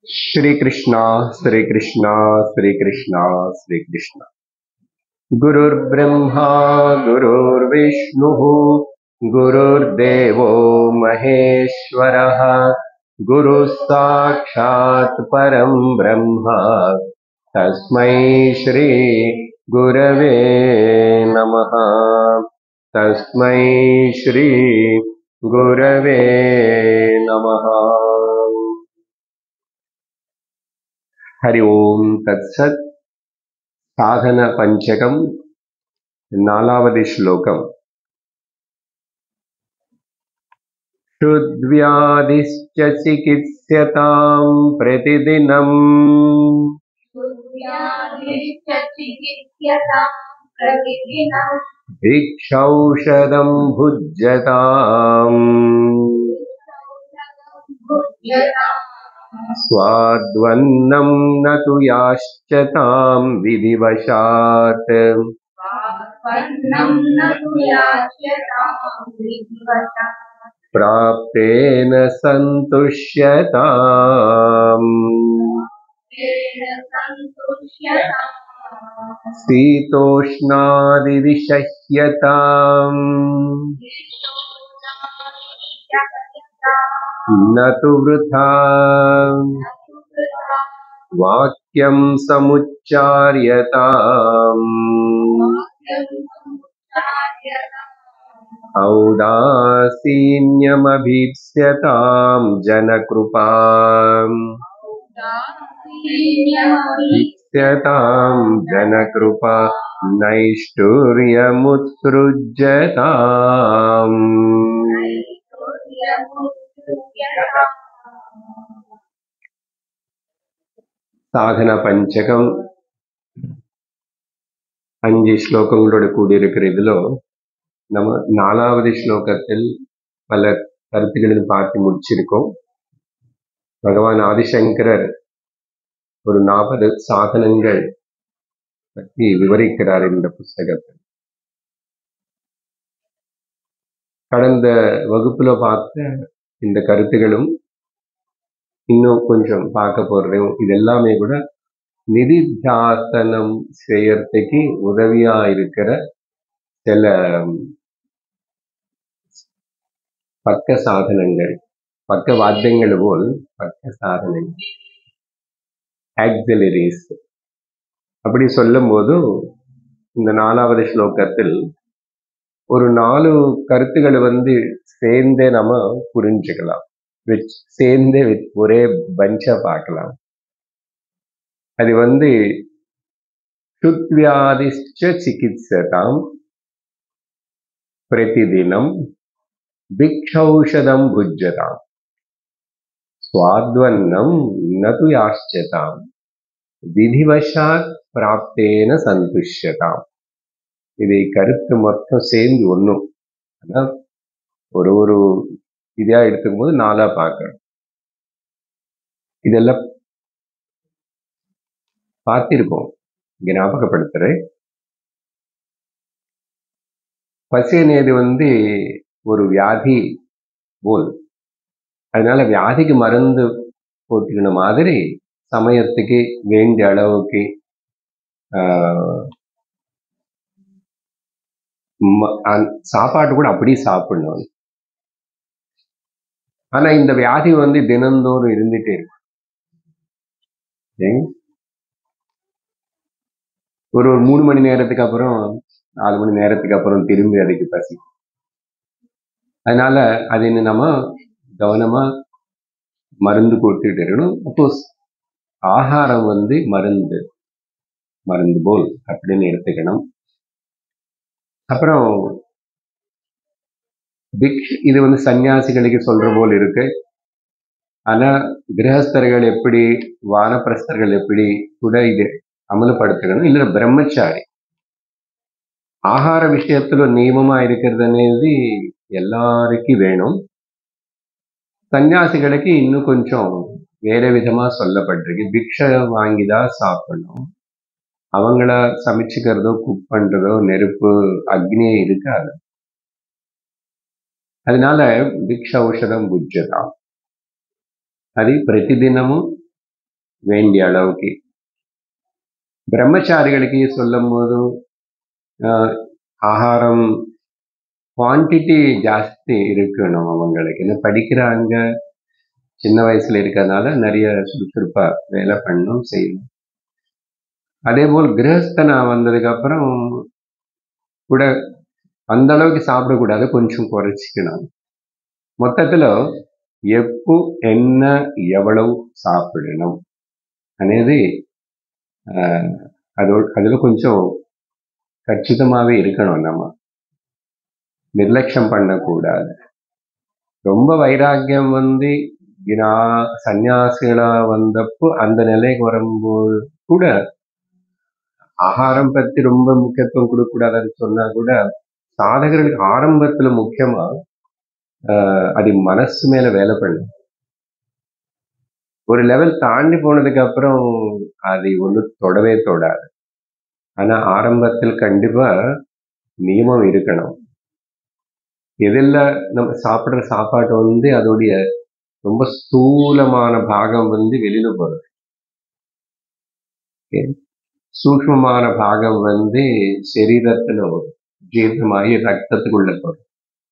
श्री कृष्णा श्री कृष्णा श्री कृष्णा श्री कृष्णा गुरुर्ब्रह्मा गुरुर्विष्णुः गुरुर्देवो महेश्वरः गुरुः साक्षात् परं ब्रह्म तस्मै श्री गुरवे नमः तस्मै श्री गुरवे नमः हरि ओम् तत्सत् साधनपञ्चकम् नालावधि श्लोकम् क्षुद्व्याधिश्च चिकित्स्यताम् प्रतिदिनम् व्याधिश्च चिकित्स्यतां प्रतिदिनम् भिक्षौषधम् भुज्यताम् भुज्यताम् स्वाद्वन्नम् न तु याश्चताम् विधिवशात् स्वात्पन्नं न तु याच्यतां विधिवशः प्राप्तेन सन्तुष्यताम् तेन सन्तुष्यताम् शीतोष्णादिविषह्यताम् न तु वृथा वाक्यम् समुच्चार्यताम् औदासीन्यमभीप्स्यताम् जनकृपा ईप्स्यताम् जनकृपा नैष्ठुर्यमुत्सृज्यताम् சாதன பஞ்சகம் அஞ்சு ஸ்லோகங்களோட கூடியிருக்கிற இதுல நம்ம நாலாவது ஸ்லோகத்தில் பல கருத்துக்களை பார்த்து முடிச்சிருக்கோம் பகவான் ஆதிசங்கரர் ஒரு நாற்பது சாதனங்கள் பற்றி விவரிக்கிறார் இந்த புஸ்தகத்தில் கடந்த வகுப்புல பார்த்த இந்த கருத்துகளும் இன்னும் கொஞ்சம் பார்க்க போறோம் இது எல்லாமே கூட நிதித்தியாசனம் செய்யறதுக்கு உதவியா இருக்கிற சில பக்க சாதனங்கள் பக்க வாத்தியங்கள் போல் பக்க சாதனங்கள் ஆக்சிலரிஸ் அப்படி சொல்லும் போது இந்த நாலாவது ஸ்லோகத்தில் ஒரு நாலு கருத்துக்களை வந்து சேர்ந்தே நம்ம புரிஞ்சுக்கலாம் வச்சு சேர்ந்தே with ஒரே பஞ்சா பார்க்கலாம் அது வந்து சுத்வியாதிஷ்ட சிகித்சதாம் பிரதிதினம் भिक्षौषधं भुज्यताम् स्वाद्वन्नं न तु याश्चताम् விதிவசாத் பிராப்தேன சந்துஷ்யதாம் இது கருத்து மொத்தம் சேர்ந்து ஒண்ணும் அதான் ஒரு ஒரு இதா எடுத்துக்கும் போது நாலா பார்க்கணும் இதெல்லாம் பார்த்திருக்கோம் இங்க ஞாபகப்படுத்துறேன் பசி అనేది வந்து ஒரு வியாதி போல் அதனால வியாதிக்கு மருந்து போட்டுக்கின மாதிரி சமயத்துக்கு வேண்டிய அளவுக்கு ஆஹ், ம- அந்த சாப்பாடு கூட அப்படியே சாப்பிடணும் ஆனா இந்த வியாதி வந்து தினந்தோறும் இருந்துட்டே இருக்கும் ஏங்க? ஒரு ஒரு மூணு மணி நேரத்துக்கு அப்புறம் நாலு மணி நேரத்துக்கு அப்புறம் திரும்பி அதுக்கு பசி அதனால அது என்ன நம்ம கவனமா மருந்து கொடுத்துட்டு இருக்கணும் அப்போ ஆகாரம் வந்து மருந்து மருந்து போல் அப்படின்னு எடுத்துக்கணும் அப்புறம் பிக்ஷ் இது வந்து சன்னியாசிகளுக்கு சொல்ற போல் இருக்கு ஆனா கிரகஸ்தர்கள் எப்படி வானப்பிரஸ்தர்கள் எப்படி கூட இது அமலப்படுத்தணும் இல்ல பிரம்மச்சாரி ஆகார விஷயத்துல நியமமா இருக்கிறது అనేది எல்லாருக்கும் வேணும் சன்னியாசிகளுக்கு இன்னும் கொஞ்சம் வேற விதமா சொல்லப்பட்டிருக்கு பிக்ஷை வாங்கிதான் சாப்பிடணும் அவங்கள சமைச்சுக்கிறதோ குக் பண்றதோ நெருப்பு அக்னியே இருக்காது அதனால பிக்ஷ ஔஷதம் புஜ்ஜதாம் అది ప్రతిదినము வேண்டிய அளவுக்கு பிரம்மச்சாரிகளுக்கு சொல்லும் போது ஆஹ், ஆகாரம் குவான்டிட்டி ஜாஸ்தி இருக்கணும் அவங்களுக்கு என்ன படிக்கிறாங்க சின்ன வயசுல இருக்கிறதுனால நிறைய சுறுசுறுப்பா வேலை பண்ணணும் செய்யணும் அதே போல் கிரகஸ்தனா வந்ததுக்கு அப்புறம் கூட அந்த அளவுக்கு சாப்பிடக்கூடாது கொஞ்சம் குறைச்சிக்கணும் மொத்தத்துல எப்போ என்ன எவ்வளவு சாப்பிடணும் అనేది ஆஹ், அதோட அதுல கொஞ்சம் கச்சிதமாவே இருக்கணும் நம்ம நிர்லட்சம் பண்ணக்கூடாது ரொம்ப வைராக்கியம் வந்து நான் சன்னியாசிகளா வந்தப்போ அந்த நிலைக்கு வரும்போது கூட ஆகாரம் பத்தி ரொம்ப முக்கியத்துவம் கொடுக்கக்கூடாதுன்னு சொன்னா கூட சாதகர்களுக்கு ஆரம்பத்துல முக்கியமா ஆஹ், அது மனசு மேல வேலை பண்ணும் ஒரு லெவல் தாண்டி போனதுக்கு அப்புறம் அது ஒன்றும் தொடவே தொடாது ஆனா ஆரம்பத்தில் கண்டிப்பா நியமம் இருக்கணும் எதில் நம்ம சாப்பிடுற சாப்பாடு வந்து அதோடைய ரொம்ப ஸ்தூலமான பாகம் வந்து வெளியில போறது Okay? சூக்ஷ்மமான பாகம் வந்து சரீரத்துல வரும் ஜீரணமாகி ரத்தத்துக்குள்ள போகும்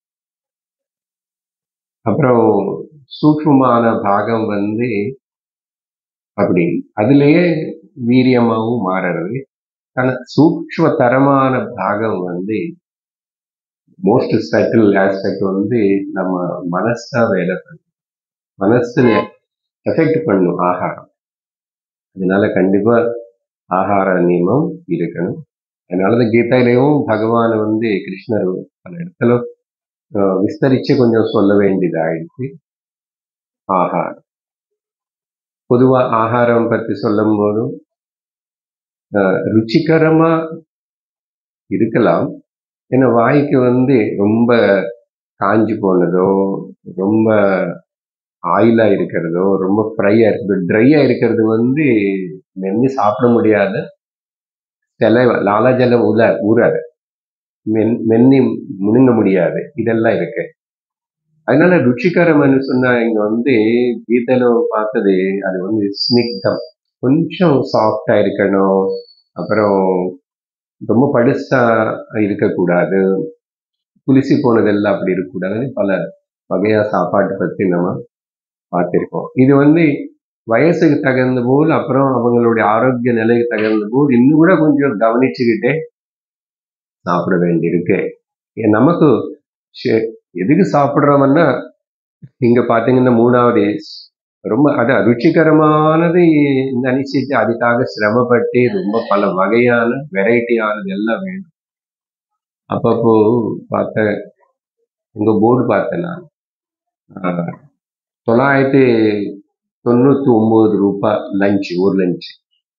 அப்புறம் சூக்ஷ்மமான பாகம் வந்து அப்படி அதுலயே வீரியமாகவும் மாறுறது ஆனா சூக்ஷ்ம தரமான பாகம் வந்து மோஸ்ட் சட்டில் ஆஸ்பெக்ட் வந்து நம்ம மனசா வேலை பண்ணும் மனசுல எஃபெக்ட் பண்ணும் ஆகாரம் அதனால கண்டிப்பா ஆகார நியமம் இருக்கணும் அதனாலதான் கீதையிலையும் பகவான் வந்து கிருஷ்ணர் பல இடத்துல அஹ், விஸ்தரிச்சு கொஞ்சம் சொல்ல வேண்டியதாயிடுச்சு ஆகாரம் பொதுவா ஆகாரம் பத்தி சொல்லும் போதும் அஹ், ருச்சிகரமா இருக்கலாம் ஏன்னா வாய்க்கு வந்து ரொம்ப காஞ்சி போனதோ ரொம்ப ஆயிலா இருக்கிறதோ ரொம்ப ஃப்ரையா இருக்கிறதோ ட்ரையா இருக்கிறது வந்து மென்னு சாப்பிட முடியாத சில லாலாஜலம் உல ஊறாது மென் மென்னி முழுங்க முடியாது இதெல்லாம் இருக்கு அதனால ருச்சிகரம்னு சொன்னா இங்க வந்து கீதையில பார்த்தது அது வந்து ஸ்னிக்தம் கொஞ்சம் சாஃப்டா இருக்கணும் அப்புறம் ரொம்ப படுசா இருக்கக்கூடாது புளிசி போனதெல்லாம் அப்படி இருக்கக்கூடாதுன்னு பல வகையா சாப்பாட்டை பத்தி நம்ம பார்த்திருக்கோம் இது வந்து வயசுக்கு தகுந்த போல் அப்புறம் அவங்களுடைய ஆரோக்கிய நிலைக்கு தகுந்த போல் இன்னும் கூட கொஞ்சம் கவனிச்சுக்கிட்டே சாப்பிட வேண்டியிருக்கு ஏன் நமக்கு சே- எதுக்கு சாப்பிடுறோம்னா இங்க பாத்தீங்கன்னா மூணாவது ரொம்ப அதான் ருச்சிகரமானது நினைச்சிட்டு அதுக்காக சிரமப்பட்டு ரொம்ப பல வகையான வெரைட்டியானது எல்லாம் வேணும் அப்பப்போ பார்த்தேன் உங்க போர்டு பார்த்தேன் நான் ஆஹ், தொள்ளாயிரத்தி தொண்ணூத்தி ஒன்பது ரூபாய் லஞ்ச் ஒரு லஞ்ச்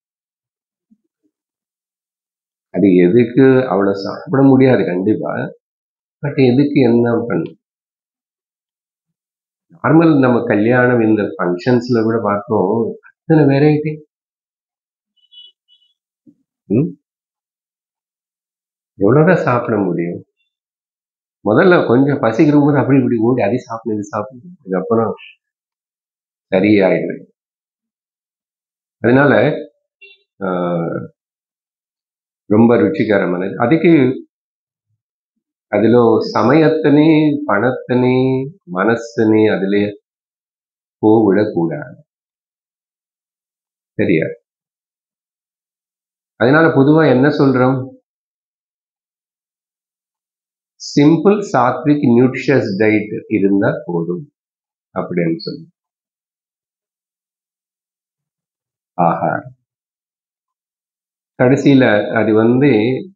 அது எதுக்கு அவ்வளவு சாப்பிட முடியாது கண்டிப்பா பட் எதுக்கு என்ன பண்ணும் நார்மல் நம்ம கல்யாணம் இந்த ஃபங்க்ஷன்ஸ்ல கூட பார்த்தோம் அத்தனை வெரைட்டி எவ்வளவுதான் சாப்பிட முடியும் முதல்ல கொஞ்சம் பசிக்கிற போது அப்படி இப்படி ஓடி அதை சாப்பிடு இது சாப்பிடு அதுக்கப்புறம் சரியாயிடுது அதனால ஆஹ், ரொம்ப ருச்சிகரமானது அதுக்கு அதுல சமயத்தினே பணத்தினே மனசுனே அதுல போவிடக்கூடாது சரியா அதனால பொதுவா என்ன சொல்றோம் சிம்பிள் சாத்விக் நியூட்ரிஷஸ் டயட் இருந்தா போதும் அப்படின்னு சொல்லி ஆஹாரம் கடைசியில அது வந்து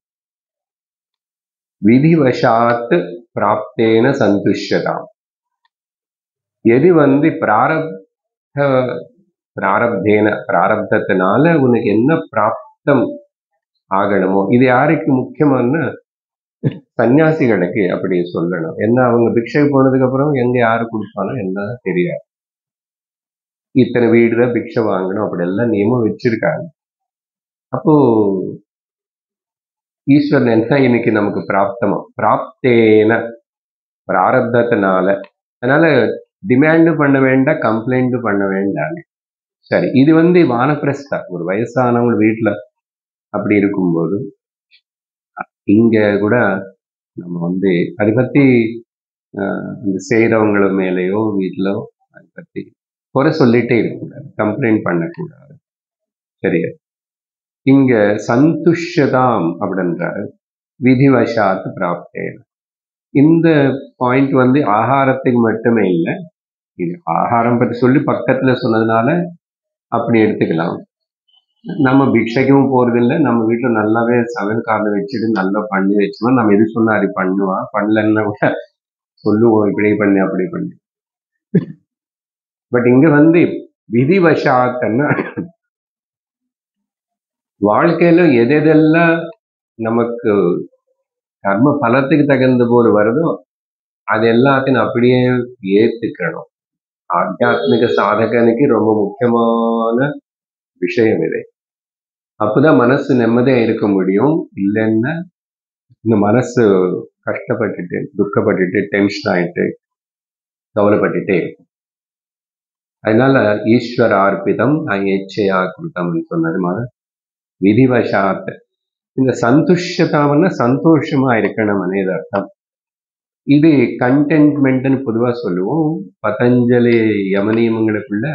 விதிவசாத் பிராப்தேன சந்துஷ்யதாம் எது வந்து பிராரப்த பிராரப்தேன பிராரப்தத்தினால உனக்கு என்ன பிராப்தம் ஆகணுமோ இது யாருக்கு முக்கியமான சன்னியாசிகளுக்கு அப்படி சொல்லணும் என்ன அவங்க பிக்ஷை போனதுக்கு அப்புறம் எங்க யாரு கொடுப்பானோ என்ன தெரியாது இத்தனை வீடுல பிக்ஷை வாங்கணும் அப்படி எல்லாம் நியமம் வச்சிருக்காங்க அப்போ ஈஸ்வரன் என்ன இன்னைக்கு நமக்கு பிராப்தமோ பிராப்தேன பிராரப்தத்தினால அதனால டிமாண்ட் பண்ண வேண்டாம் கம்ப்ளைண்ட் பண்ண வேண்டாம் சரி இது வந்து வானப்பிரஸ்தா ஒரு வயசானவங்க வீட்டுல அப்படி இருக்கும்போது இங்க கூட நம்ம வந்து அதை பத்தி ஆஹ், இந்த செய்யறவங்கள மேலேயோ வீட்டிலோ அதை பத்தி குறை சொல்லிட்டே இருக்கக்கூடாது கம்ப்ளைண்ட் பண்ணக்கூடாது சரியா இங்க சந்துஷ்யதாம் அப்படின்றாரு விதிவசாத் பிராப்தேன இந்த பாயிண்ட் வந்து ஆகாரத்துக்கு மட்டுமே இல்லை இது ஆகாரம் பற்றி சொல்லி பக்கத்துல சொன்னதுனால அப்படி எடுத்துக்கலாம் நம்ம பிக்ஷைக்கும் போறதில்லை நம்ம வீட்டுல நல்லாவே சமையல் காரணம் வச்சுட்டு நல்லா பண்ணி வச்சோம் நம்ம எது சொன்னா அது பண்ணுவா பண்ணலன்னா கூட சொல்லுவோம் இப்படி பண்ணு அப்படி பண்ணு பட் இங்க வந்து விதிவசாத்தன்னா வாழ்க்கையில எது எதெல்லாம் நமக்கு கர்ம பலத்துக்கு தகுந்த போல் வருதோ அது எல்லாத்தையும் அப்படியே ஏத்துக்கணும் ஆத்தியாத்மிக சாதகனுக்கு ரொம்ப முக்கியமான விஷயம் இது அப்பதான் மனசு நிம்மதியா இருக்க முடியும் இல்லைன்னா இந்த மனசு கஷ்டப்பட்டுட்டு துக்கப்பட்டுட்டு டென்ஷன் ஆயிட்டு கவலைப்பட்டுட்டே இருக்கும் அதனால ஈஸ்வர அர்ப்பிதம் எச்சையா கிருதம்னு சொன்னது மாதிரி விதிவசாத் இந்த சந்துஷ்யதாவன்னா சந்தோஷமா இருக்கணும் అనేది அர்த்தம் இது கண்டென்ட்மெண்ட்னு பொதுவா சொல்லுவோம் பதஞ்சலி யம நியமங்களுக்குள்ள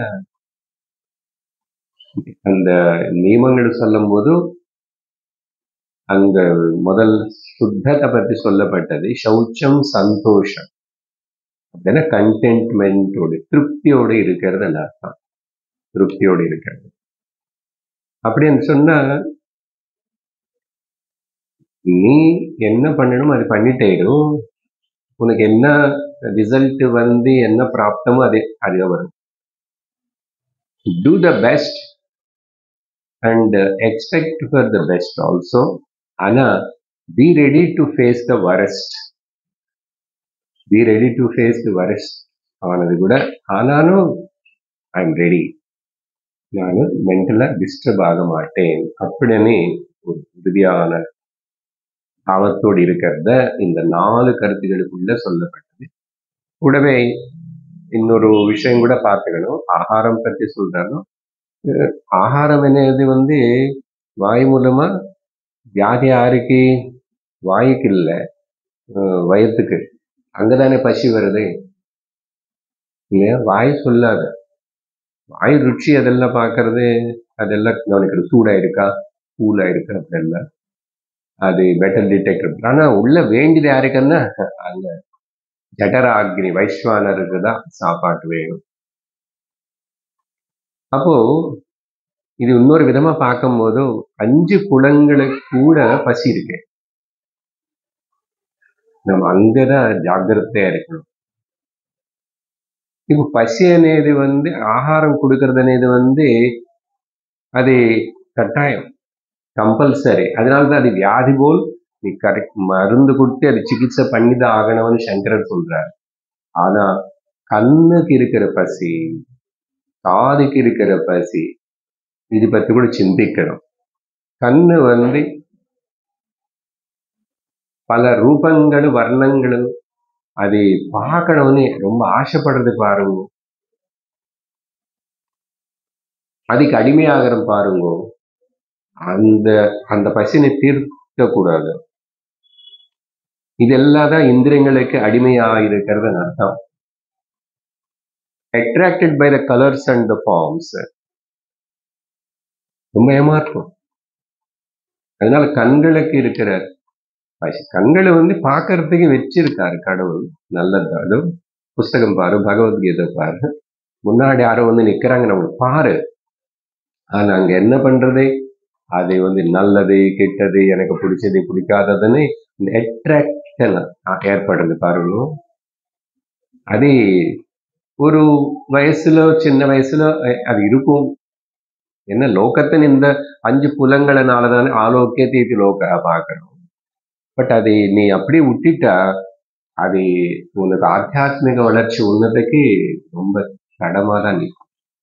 அந்த நியமங்கள் சொல்லும் போது அங்க முதல் சுத்தத்தை பத்தி சொல்லப்பட்டது சௌச்சம் சந்தோஷம் அப்படின்னா கண்டென்ட்மெண்டோடு திருப்தியோடு இருக்கிறது அந்த அர்த்தம் திருப்தியோடு இருக்கிறது அப்படின்னு சொன்னா நீ என்ன பண்ணணுமோ அது பண்ணிட்டேடும் உனக்கு என்ன ரிசல்ட் வந்து என்ன பிராப்தமோ அது அது வரும் to the best and expect for the best also ஆனா be ready to face the worst be ready to face the worst ஆனது கூட ஆனாலும் ஐ எம் ரெடி நான் மென்டலா டிஸ்டர்ப் ஆக மாட்டேன் அப்படின்னு ஒரு உறுதியான பாவத்தோடு இருக்கிறத இந்த நாலு கருத்துகளுக்குள்ள சொல்லப்பட்டது கூடவே இன்னொரு விஷயம் கூட பார்த்துக்கணும் ஆகாரம் பற்றி சொல்றாலும் அஹ் ஆகாரம் என்னது வந்து வாய் மூலமா வியாதி யாருக்கு வாய்க்கு இல்லை அஹ் வயிற்றுக்கு அங்கதானே பசி வருது இல்லையா வாய் சொல்லாது வாய் ருச்சி அதெல்லாம் பார்க்கறது அதெல்லாம் கவனிக்கிறது சூடா இருக்கா கூலா இருக்கா அப்படியெல்லாம் அது பெட்டர் டிடெக்டர் ஆனா உள்ள வேண்டியது யாருக்குன்னா அங்க ஜடராக்னி வைஸ்வானருக்கு தான் சாப்பாட்டு வேணும் அப்போ இது இன்னொரு விதமா பார்க்கும்போது அஞ்சு குலங்களுக்கு கூட பசி இருக்கு நம்ம அங்கதான் ஜாக்கிரதையா இருக்கணும் இப்போ பசி అనేది வந்து ஆகாரம் கொடுக்கறது అనేది வந்து அது கட்டாயம் கம்பல்சரி அதனாலதான் அது வியாதி போல் நீ கரெக்ட் மருந்து கொடுத்து அது சிகிச்சை பண்ணிதான் ஆகணும்னு சங்கரர் சொல்றாரு ஆனா கண்ணுக்கு இருக்கிற பசி காதுக்கு இருக்கிற பசி இது பத்தி கூட சிந்திக்கணும் கண்ணு வந்து பல ரூபங்களும் வர்ணங்களும் அது பார்க்கணும்னு ரொம்ப ஆசைப்படுறது பாருங்க அதுக்கு அடிமையாகிற பாருங்க அந்த அந்த பசினை தீர்க்க கூடாது இதெல்லாம் தான் இந்திரியங்களுக்கு அடிமையா இருக்கிறது அர்த்தம் attracted by the colours and the forms ரொம்ப ஏமாற்றம் அதனால கண்களுக்கு இருக்கிற பசி கண்களை வந்து பார்க்கறதுக்கு வச்சிருக்காரு கடவுள் நல்லது அது புஸ்தகம் பாரு பகவத்கீதை பாரு முன்னாடி யாரோ வந்து நிக்கிறாங்க நம்மளுக்கு பாரு ஆனா அங்க என்ன பண்றது அது வந்து நல்லது கெட்டது எனக்கு பிடிச்சது பிடிக்காததுன்னு இந்த அட்ராக்ஷன் ஏற்படுறது பாருங்க அது ஒரு வயசுல சின்ன வயசுல அஹ், அது இருக்கும் என்ன லோகத்தின் இந்த அஞ்சு புலங்களனாலதானே ஆலோக்கியத்தை இது லோக பார்க்கணும் பட் அதை நீ அப்படியே விட்டுட்டா அது உனக்கு ஆத்தியாத்மிக வளர்ச்சி உன்னதுக்கு ரொம்ப தடமா தான் நிற்கும்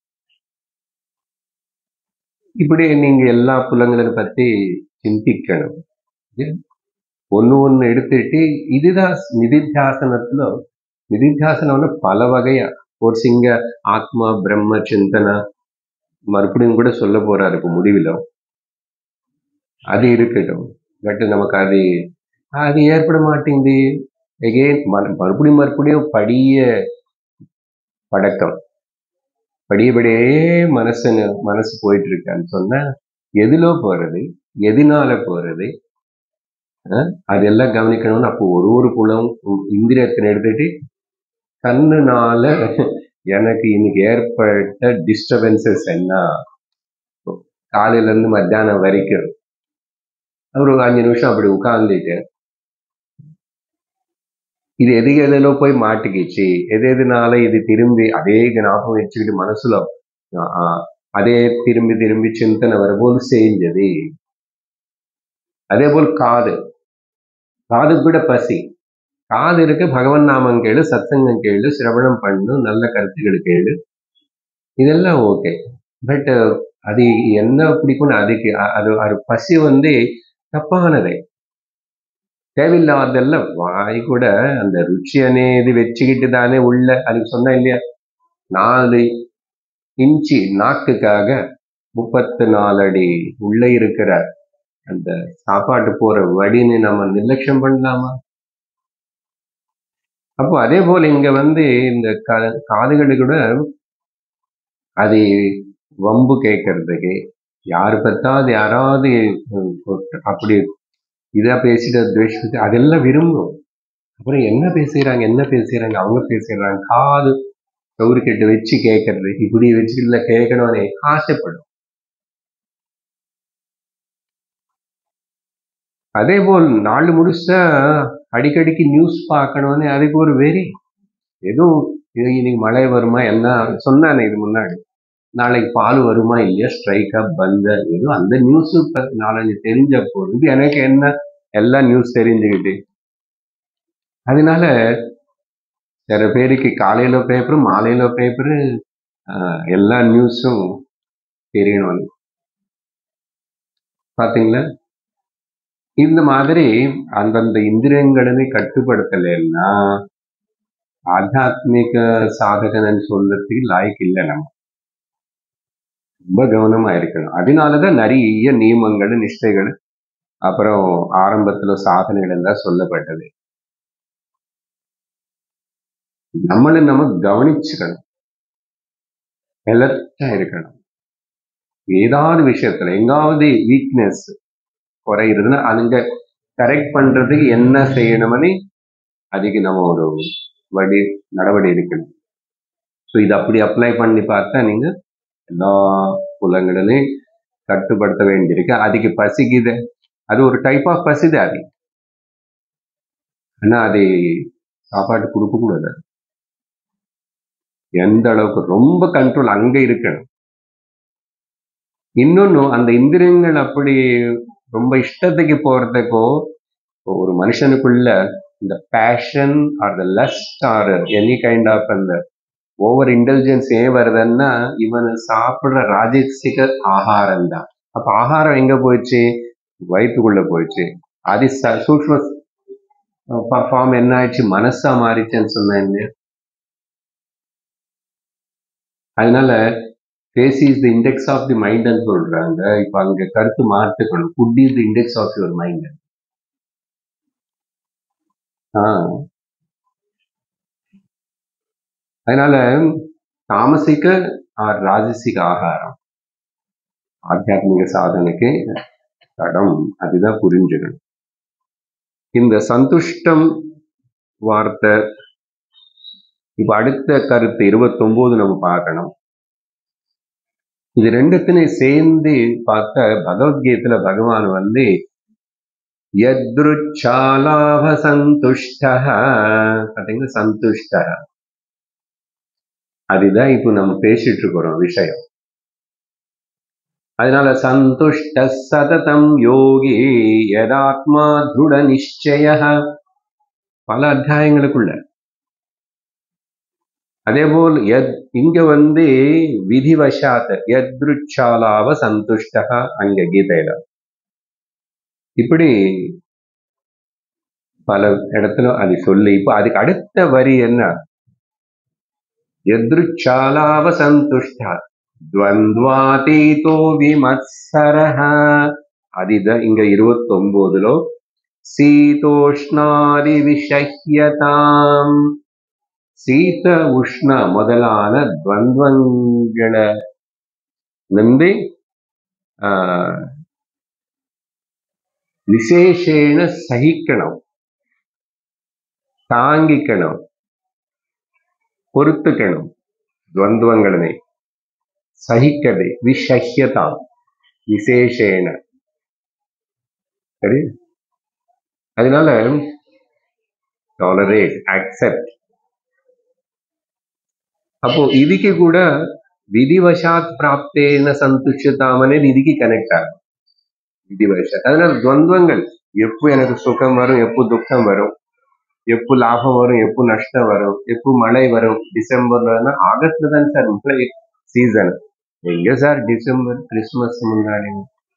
இப்படி நீங்க எல்லா புலங்களை பத்தி சிந்திக்கணும் ஒண்ணு ஒண்ணு எடுத்துட்டு இதுதான் நிதித்தியாசனத்துல நிதித்தியாசனம்னு பல வகையா ஒரு சிங்க ஆத்மா பிரம்ம சிந்தனா மறுபடியும் கூட சொல்ல போறாரு இப்போ முடிவில் அது இருக்கட்டும் பட் நமக்கு அது அது ஏற்பட மாட்டேங்குது எகெயின் மறுபடியும் மறுபடியும் படிய பழக்கம் படியபடியே மனசுன்னு மனசு போயிட்டு இருக்கான்னு சொன்னா எதுலோ போறது எதனால போறது அஹ், அதெல்லாம் கவனிக்கணும்னு அப்போ ஒரு ஒரு புலம் இந்திரியத்தினை எடுத்துட்டு கண்ணுனால எனக்கு இன்னைக்கு ஏற்பட்ட டிஸ்டர்பன்சஸ் என்ன காலையில இருந்து மத்தியானம் வரைக்கும் ஒரு அஞ்சு நிமிஷம் அப்படி உட்கார்ந்துட்டு இது எது எதிலோ போய் மாட்டிக்கிச்சு எது எதுனால இது திரும்பி அதே ஞாபகம் வச்சுக்கிட்டு மனசுல ஆ, ஆ, அதே திரும்பி திரும்பி சிந்தனை வரும்போது செஞ்சது அதே போல் காது காது கூட பசி காது இருக்கு பகவன் நாமம் கேளு சத்சங்கம் கேளு சிரவணம் பண்ணு நல்ல கருத்துக்கள் கேளு இதெல்லாம் ஓகே பட் அது என்ன பிடிக்கும்னு அதுக்கு அ- அது அது பசி வந்து தப்பானது தேவையில்லாதெல்லாம் வாய் கூட அந்த ருச்சி అనేది வச்சுக்கிட்டு தானே உள்ள அதுக்கு சொன்னா இல்லையா நாலு இன்ச்சு நாக்குக்காக முப்பத்து நாலு அடி உள்ள இருக்கிற அந்த சாப்பாட்டு போற வடின்னு நம்ம நிர்லட்சியம் பண்ணலாமா அப்போ அதே போல இங்க வந்து இந்த கா- காதுகளுக்கு கூட அது வம்பு கேட்கறதுக்கு யாரு பத்தாவது யாராவது உம், அப்படி இதா பேசிட்டு துவேஷிட்டு அதெல்லாம் விரும்பும் அப்புறம் என்ன பேசுறாங்க என்ன பேசுறாங்க அவங்க பேசுறாங்க காது கவுரு கெட்டு வச்சு கேட்கறது இப்படி வச்சு இல்ல கேட்கணும்னு ஆசைப்படும் அதே போல் நாலு முடிச்சா அடிக்கடிக்கு நியூஸ் பார்க்கணும்னு அதுக்கு ஒரு வெறி ஏதோ இது இன்னைக்கு மழை வருமா என்ன சொன்னானே இது முன்னாடி நாளைக்கு பால் வருமா இல்லையா ஸ்ட்ரைக்கா பந்த ஏதோ அந்த நியூஸ் நாலஞ்சு தெரிஞ்ச போது எனக்கு என்ன எல்லா நியூஸ் தெரிஞ்சுக்கிட்டு அதனால சில பேருக்கு காலையில பேப்பர் மாலையில பேப்பர் எல்லா நியூஸும் தெரியணும் பாத்தீங்களா இந்த மாதிரி அந்தந்த இந்திரியங்களை கட்டுப்படுத்தலைன்னா ஆத்தியாத்மிக சாதகன்னு சொல்றதுக்கு லாய்க்கு இல்லை நம்ம ரொம்ப கவனமா இருக்கணும் அதனாலதான் நிறைய நியமங்கள் நிஷ்டைகள் அப்புறம் ஆரம்பத்துல சாதனைகள் எல்லாம் சொல்லப்பட்டது நம்மளை நம்ம கவனிச்சுக்கணும் எலர்ட்டா இருக்கணும் ஏதாவது விஷயத்துல எங்காவது வீக்னஸ் குறையுதுன்னா அங்க கரெக்ட் பண்றதுக்கு என்ன செய்யணும்னு அதுக்கு நம்ம ஒரு வழி நடவடி இருக்கணும் ஸோ இது அப்படி அப்ளை பண்ணி பார்த்தா நீங்க எல்லா புலங்களையும் கட்டுப்படுத்த வேண்டியிருக்கு அதுக்கு பசிக்குது அது ஒரு டைப் ஆஃப் பசிது அது ஆனா அது சாப்பாடு கொடுக்க கூடாது எந்த அளவுக்கு ரொம்ப கண்ட்ரோல் அங்க இருக்கணும் இன்னொன்னு அந்த இந்திரியங்கள் அப்படி ரொம்ப இஷ்டத்துக்கு போறதுக்கோ ஒரு மனுஷனுக்குள்ள இந்த passion or the lust or any kind of அந்த ஓவர் இன்டெலிஜென்ஸ் ஏன் வருதுன்னா இவன் சாப்பிடுற ராஜசிக ஆகாரம் தான் அப்ப ஆகாரம் எங்க போயிடுச்சு வயிற்றுக்குள்ள போயிடுச்சு அது ச- சூக்ஷ்ம ஃபார்ம் என்ன ஆயிடுச்சு மனசா மாறிச்சுன்னு சொன்னேன் அதனால face is the index of the மைண்ட்னு சொல்றாங்க இப்ப அங்க கருத்து மாற்றுக்கணும் food is the index of your mind அதனால தாமசிக ஆர் ராஜசிக ஆகாரம் ஆத்தியாத்மிக சாதனைக்கு தடம் அதுதான் புரிஞ்சுக்கணும் இந்த சந்துஷ்டம் வார்த்தை இப்ப அடுத்த கருத்து இருபத்தொன்பது நம்ம பார்க்கணும் இது ரெண்டுத்தினையும் சேர்ந்து பார்த்த பகவத்கீதையில பகவான் வந்து யத்ருச்சாலாப சந்துஷ்ட பாத்தீங்கன்னா சந்துஷ்ட அதுதான் இப்போ நம்ம பேசிட்டு இருக்கிறோம் விஷயம் அதனால சந்துஷ்ட சததம் யோகி யதாத்மா திருட நிச்சய பல அத்தியாயங்களுக்குள்ள அதே போல் எத் இங்க வந்து விதிவசாத் யத்ருச்சாலாவ சந்துஷ்டா அங்க கீதையில இப்படி பல இடத்துல அது சொல்லி இப்போ அதுக்கு அடுத்த வரி என்ன எதிர்ச்சாலாவ சந்துஷ்டா ద్వంద్వాతీతో విమత్సరః అది ద- ఇంకా ఇరవత్తొంబదులో శీతోష్ణాది విషహ్యతాం శీತ ಉಷ್ಣ ಮೊದಲಾದ ದ್ವಂದ್ವಗಳ ನಂಬಿ ಆ, விசேஷேன சகிக்கணும் தாங்கிக்கணும் பொறுத்துக்கணும் துவந்துவங்களை சகிக்கது விஷஹ்யதாம் விசேஷேன சரி அதனால டாலரேட் அக்செப்ட் அப்போ இதுக்கு கூட విధివశాత్ ప్రాప్తేన సంతుష్టతాం అనేది இதுக்கு கனெக்ட் ஆகும் விதிவசாத் அதனால துவந்தங்கள் எப்போ எனக்கு சுகம் வரும் எப்போ துக்கம் வரும் எப்போ லாபம் வரும் எப்போ நஷ்டம் வரும் எப்போ மழை வரும் டிசம்பர்ல ஆகஸ்ட்ல தான் சார் மழை சீசன் எங்க சார் டிசம்பர் கிறிஸ்துமஸ் முன்னாடி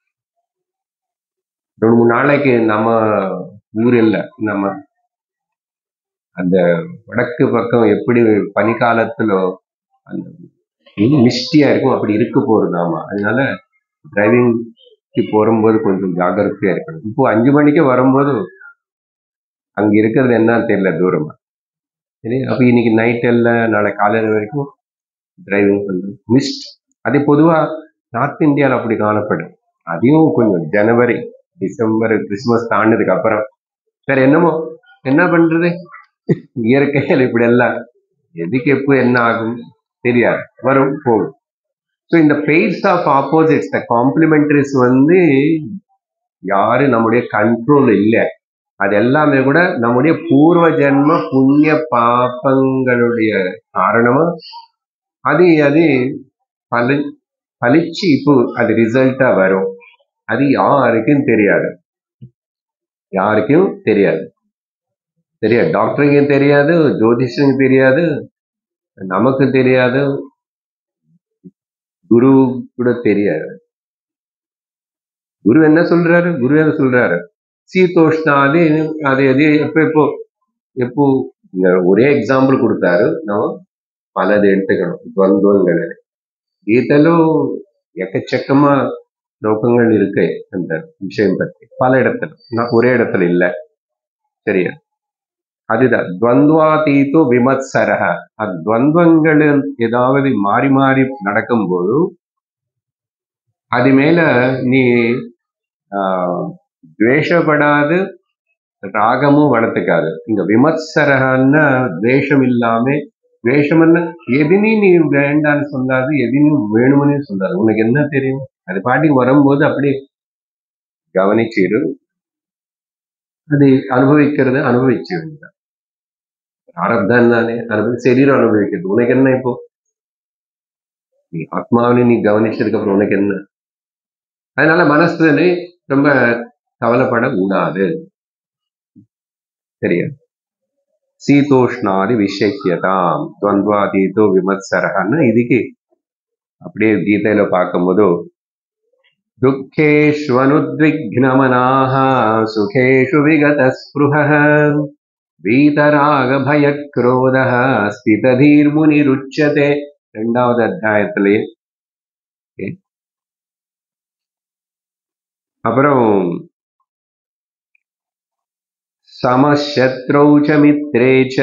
ரெண்டு மூணு நாளைக்கு நம்ம ஊர்ல நம்ம அந்த வடக்கு பக்கம் எப்படி பனிக்காலத்துல அந்த மிஸ்டியா இருக்கும் அப்படி இருக்க போறது ஆமா அதனால டிரைவிங்க்கு போகும்போது கொஞ்சம் ஜாகிரதையா இருக்கணும் இப்போ அஞ்சு மணிக்கு வரும்போது அங்க இருக்கிறது என்னன்னு தெரியல தூரமா சரி அப்ப இன்னைக்கு நைட் எல்லாம் நாளை காலையில வரைக்கும் டிரைவிங் பண்றது மிஸ்ட் அது பொதுவா நார்த் இந்தியால அப்படி காணப்படும் அதையும் கொஞ்சம் ஜனவரி டிசம்பர் கிறிஸ்துமஸ் தாண்டதுக்கு அப்புறம் வேற என்னமோ என்ன பண்றது இயற்கையில் இப்படி எல்லாம் எதுக்கு எப்போ என்ன ஆகும் தெரியாது வரும் போகும் ஸோ இந்த பெய்ட்ஸ் ஆஃப் ஆப்போசிட்ஸ் த காம்ப்ளிமெண்டரிஸ் வந்து யாரு நம்முடைய கண்ட்ரோல் இல்லை அது எல்லாமே கூட நம்முடைய பூர்வ ஜென்ம புண்ணிய பாப்பங்களுடைய காரணமா அது அது பலி பலிச்சு இப்போ அது ரிசல்ட்டா வரும் அது யாருக்கும் தெரியாது யாருக்கும் தெரியாது தெரியாது டாக்டருக்கும் தெரியாது ஜோதிஷனுக்கு தெரியாது நமக்கு தெரியாது குரு கூட தெரியாது குரு என்ன சொல்றாரு குரு என்ன சொல்றாரு சீதோஷ்ணாதி அது அது எப்போ எப்போ எப்போ இங்க ஒரே எக்ஸாம்பிள் கொடுத்தாரு நம்ம பலது எடுத்துக்கணும் துவந்தங்கள் గీతలో எக்கச்சக்கமா லோகங்கள் இருக்கு அந்த விஷயம் பற்றி பல இடத்துல நான் ஒரே இடத்துல இல்ல சரியா அதுதான் துவந்த்வாதீதோ விமத்சரக அத்வந்தங்கள் ஏதாவது மாறி மாறி நடக்கும்போது அது மேல நீ ஆஹ், துவேஷப்படாது ராகமும் வளர்த்துக்காது இங்க விமத்சரகன்னா துவேஷம் இல்லாம துவேஷம்னா எதுனையும் நீ வேண்டான்னு சொல்லாது எதையும் வேணும்னு சொல்லாது உனக்கு என்ன தெரியும் அது பாட்டுக்கு வரும்போது அப்படியே கவனிச்சிரு அது அனுபவிக்கிறது அனுபவிச்சு ஆரப்தான் தானே அனுபவி சரீரம் அனுபவிக்கிறது உனக்கு என்ன இப்போ நீ ஆத்மாவினை நீ கவனிச்சதுக்கு அப்புறம் உனக்கு என்ன அதனால மனசுல ரொம்ப கவலைப்படக்கூடாது சரியா சீதோஷ்ணாதி விஷயத்தாம் துவந்த்வாதீதோ விமத்சரகன்னு இதுக்கு அப்படியே கீதையில பார்க்கும்போது துக்கேஷ்வனுத்விக்னமனாः சுகேஷு விகதஸ்பృహः வீதராகபயக்ரோதः ஸ்திததீர்முனிருச்சதே ரெண்டாவது அத்தியாயத்திலேயே Okay. அப்புறம் சமசத்ரௌ ச மித்ரே ச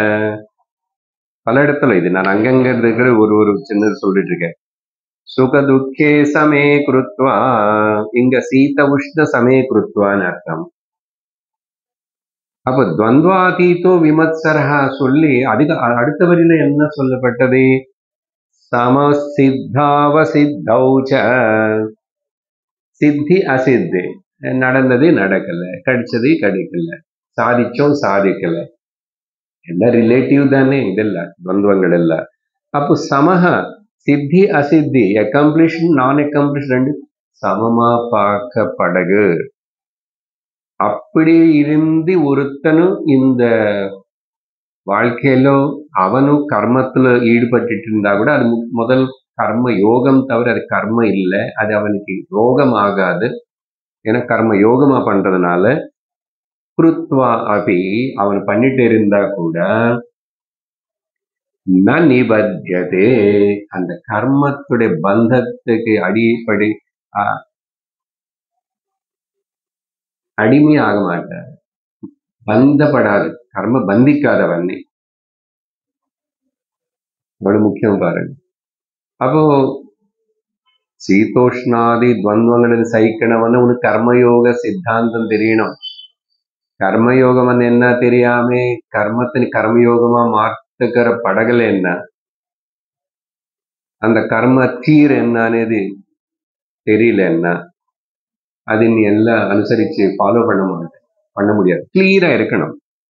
பல இடத்துல இது நான் அங்கங்க இருக்கிற ஒரு ஒரு சின்னது சொல்லிட்டு இருக்கேன் சுக துக்கே சமே கிருத்வா இங்க சீத உஷ்ண சமே கிருத்வான்னு அர்த்தம் அப்ப துவந்த்வாதீதோ விமத்சரஹா சொல்லி அதுக்கு அ- அடுத்த வரியில என்ன சொல்லப்பட்டது சமசித்தாவசித்தௌ ச சித்தி அசித்தி நடந்தது நடக்கல கிடைச்சது கிடைக்கல சாதிச்சோம் சாதிக்கல எல்லாம் ரிலேட்டிவ் தானே இதெல்லாம் துவந்தங்கள் எல்லாம் அப்போ சமஹ சித்தி அசித்தி அக்கம்ப்ளிஷ் நான் அக்கம்ப்ளிஷ் ரெண்டு சமமா பார்க்கப்படகு அப்படி இருந்து ஒருத்தனும் இந்த வாழ்க்கையில அவனும் கர்மத்துல ஈடுபட்டுட்டு இருந்தா கூட அது மு- முதல் கர்ம யோகம் தவிர அது கர்ம இல்லை அது அவனுக்கு யோகம் ஆகாது ஏன்னா கர்ம யோகமா பண்றதுனால கிருத்வா அபி அவன் பண்ணிட்டு இருந்தா கூட ந நிபத்தியதே அந்த கர்மத்துடைய பந்தத்துக்கு அடிப்படை ஆ- அடிமை ஆக மாட்டார் பந்தப்படாது கர்ம பந்திக்காதவன்னே அவ்வளவு முக்கியம் பாருங்க அப்போ சீதோஷ்ணாதி துவந்தங்களின் சகிக்கணும்னு உனக்கு கர்மயோக சித்தாந்தம் தெரியணும் கர்மயோகம் என்ன தெரியாம கர்மத்தின் கர்மயோகமா மாத்துக்கிற படகுல என்ன அந்த கர்ம தீர் என்ன అనేది தெரியல என்ன அது நீ எல்லாம் அனுசரிச்சு ஃபாலோ பண்ண மாட்டேன் பண்ண முடியாது கிளியரா இருக்கணும்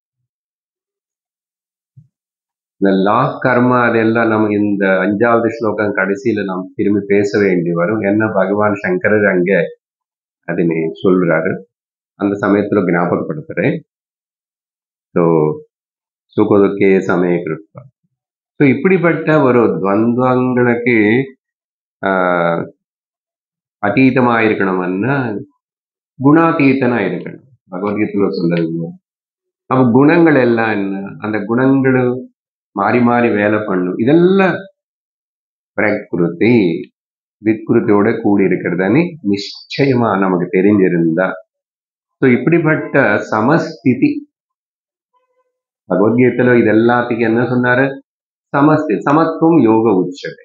இந்த லா கர்மா அதெல்லாம் நம்ம இந்த அஞ்சாவது ஸ்லோகம் கடைசியில நாம் திரும்பி பேச வேண்டி வரும் என்ன பகவான் சங்கரர் அங்க அதனை சொல்றாரு அந்த சமயத்துல ஞாபகப்படுத்துறேன் ஸோ சுகதுக்கே சமய கிருப்பா ஸோ இப்படிப்பட்ட ஒரு துவந்தங்களுக்கு ஆஹ், அதீதமா இருக்கணும்னா குணாதீதனா இருக்கணும் பகவத்கீதையில சொல்றது அப்ப குணங்கள் எல்லாம் என்ன அந்த குணங்கள் மாறி மாறி வேலை பண்ணும் இதெல்லாம் பிரகிருதி வித்கிருத்தியோட கூடி இருக்கிறதுன்னு நிச்சயமா நமக்கு தெரிஞ்சிருந்தா ஸோ இப்படிப்பட்ட சமஸ்திதி பகவத்கீதையில இது எல்லாத்துக்கும் என்ன சொன்னாரு சமஸ்தி சமத்துவம் யோக உச்சதை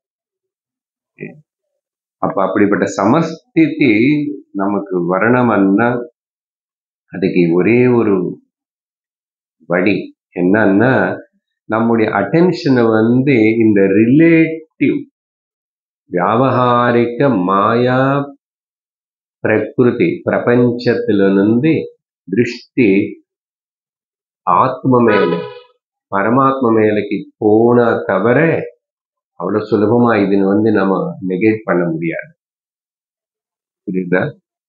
அப்ப அப்படிப்பட்ட சமஸ்திதி நமக்கு வரணும்னா அதுக்கு ஒரே ஒரு வழி என்னன்னா நம்முடைய அட்டென்ஷனை வந்து இந்த ரிலேட்டிவ் வியாபகாரிக மாயா பிரகிருதி பிரபஞ்சத்துல నుండి దృష్టి ஆத்ம மேல பரமாத்ம மேலக்கு போன தவிர அவ்வளவு சுலபமா இதுன்னு வந்து நம்ம நெகேட் பண்ண முடியாது புரியுதா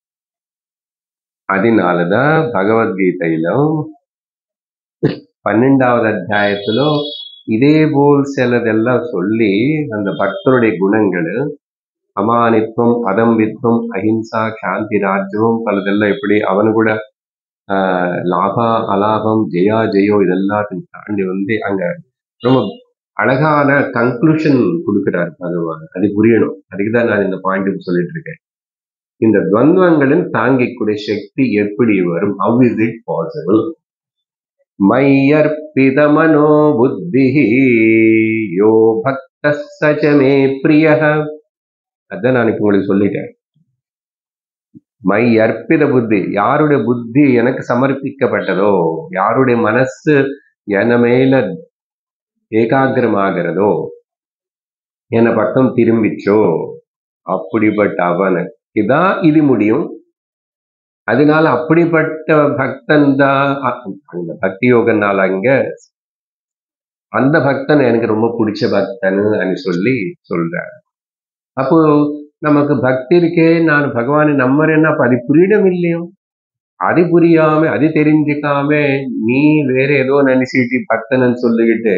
அதனாலதான் பகவத்கீதையில பன்னெண்டாவது அத்தியாயத்திலோ இதே போல் சிலதெல்லாம் சொல்லி அந்த பக்தருடைய குணங்கள் அமானித்வம் அதம்பித்வம் அஹிம்சா சாந்தி ராஜ்யம் பலதெல்லாம் எப்படி அவனு கூட ஆஹ், லாபா அலாபம் ஜெயா ஜெயோ இதெல்லாத்தையும் தாண்டி வந்து அங்க ரொம்ப அழகான கன்க்ளூஷன் கொடுக்கிறார் பகவான் அது புரியணும் அதுக்கு தான் நான் இந்த பாயிண்ட் சொல்லிட்டு இருக்கேன் இந்த துவந்தங்களின் தாங்கிக்கூடிய சக்தி எப்படி வரும் ஹவ் இஸ் இட் பாசிபிள் மய்யர்ப்பித மனோ புத்தி யோ பக்த சச்ச மே பிரிய அதான் நான் இப்ப உங்களுக்கு சொல்லிட்டேன் மை அர்ப்பித புத்தி யாருடைய புத்தி எனக்கு சமர்ப்பிக்கப்பட்டதோ யாருடைய மனசு என மேல ஏகாகிரமாகிறதோ என பக்கம் திரும்பிச்சோ அப்படிப்பட்ட அவனுக்கு தான் இது முடியும் அதனால அப்படிப்பட்ட பக்தன் தான் அ- அந்த பக்தி யோகனால அங்க அந்த பக்தன் எனக்கு ரொம்ப பிடிச்ச பக்தன் சொல்லி சொல்றார் அப்போ நமக்கு பக்தி இருக்கே நான் பகவானை நம்புறேன்னா அப்ப அது புரியிடம் இல்லையோ அது புரியாம அது தெரிஞ்சுக்காம நீ வேற ஏதோ நினைச்சிட்டு பக்தனன்னு சொல்லிக்கிட்டு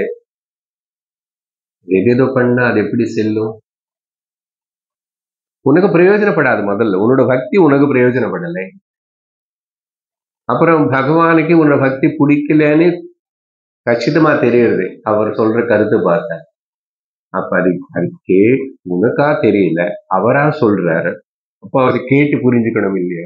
எதேதோ பண்ணா அது எப்படி செல்லும் உனக்கு பிரயோஜனப்படாது முதல்ல உன்னோட பக்தி உனக்கு பிரயோஜனப்படலை அப்புறம் பகவானுக்கு உன்னோட பக்தி பிடிக்கலன்னு கச்சிதமா தெரியுது அவர் சொல்ற கருத்து பார்த்தேன் அப்ப அது அது கே உனக்கா தெரியல அவரா சொல்றாரு அப்போ அவர் கேட்டு புரிஞ்சுக்கணும் இல்லையா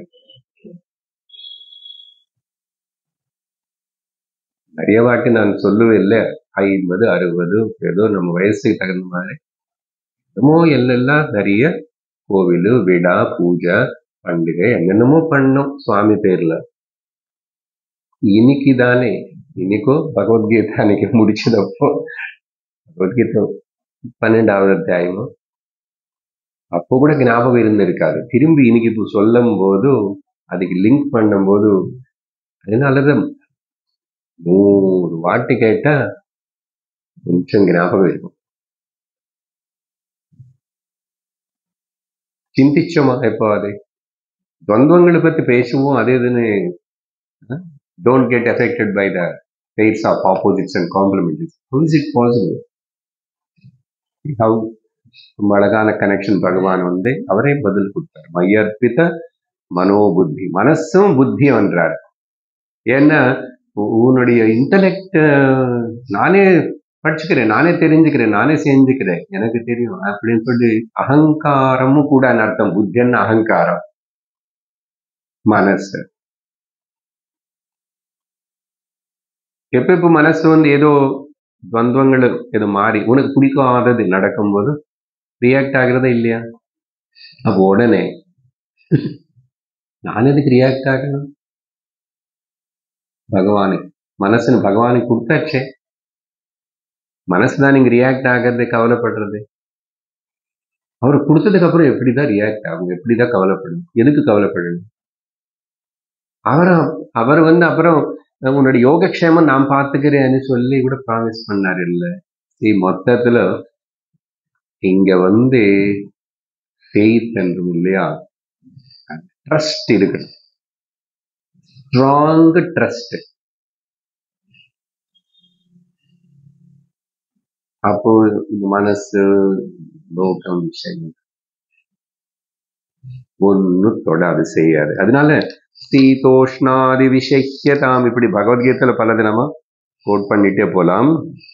நிறைய வாட்டி நான் சொல்லுவேன் இல்ல ஐம்பது அறுபது ஏதோ நம்ம வயசுக்கு தகுந்த மாதிரி என்னமோ எல்லாம் நிறைய கோவில் விடா பூஜை பண்டிகை என்னென்னமோ பண்ணோம் சுவாமி பேர்ல இன்னைக்கு தானே இன்னைக்கோ பகவத்கீதை அன்னைக்கு முடிச்சதப்போ பகவத்கீதை பன்னெண்டாவது அத்தியாயமோ அப்போ கூட ஞாபகம் இருந்திருக்காது திரும்பி இன்னைக்கு இப்போ சொல்லும் போது அதுக்கு லிங்க் பண்ணும்போது அதனாலதான் நூறு வாட்டி கேட்டா கொஞ்சம் ஞாபகம் இருக்கும் சிந்திச்சோமா எப்போ அது துவந்தங்களை பத்தி பேசுவோம் அதே இதுன்னு don't get affected by the fates of opposites and complements how is it possible how ரொம்ப அழகான கனெக்ஷன் பகவான் வந்து அவரே பதில் கொடுத்தார் மையர்ப்பித்த மனோபுத்தி மனசும் புத்தியும் என்றார் ஏன்னா உ- உன்னுடைய இன்டலெக்ட் நானே படிச்சுக்கிறேன் நானே தெரிஞ்சுக்கிறேன் நானே செஞ்சுக்கிறேன் எனக்கு தெரியும் அப்படின்னு சொல்லி அகங்காரமும் கூட அர்த்தம் புத்தியன்னு அகங்காரம் மனசு எப்ப இப்ப மனசு வந்து ஏதோ துவந்தங்கள் ஏதோ மாறி உனக்கு பிடிக்காதது நடக்கும்போது ரியாக்ட் ஆகுறதா இல்லையா அப்போ உடனே நான் எதுக்கு ரியாக்ட் ஆகணும் பகவானு மனசுன்னு பகவானுக்கு கொடுத்தாச்சே மனசு தான் நீங்க ரியாக்ட் ஆகிறது கவலைப்படுறது அவர் கொடுத்ததுக்கு அப்புறம் எப்படிதான் ரியாக்ட் ஆகும் எப்படிதான் கவலைப்படணும் எதுக்கு கவலைப்படணும் அவர் அவர் வந்து அப்புறம் உன்னோட யோகக்ஷேமம் நான் பார்த்துக்கிறேன்னு சொல்லி கூட ப்ராமிஸ் பண்ணாரு இல்ல சரி மொத்தத்துல இங்க வந்து ஃபெய்த் என்றும் இல்லையா ட்ரஸ்ட் இருக்கணும் ஸ்ட்ராங் ட்ரஸ்ட் அப்போ இந்த மனசு லோகம் விஷயம் ஒன்னும் தொடாது செய்யாது அதனால சீதோஷ்ணாதி விஷயத்தாம் இப்படி பகவத்கீதையில பலது நம்ம கோட் பண்ணிட்டே போலாம்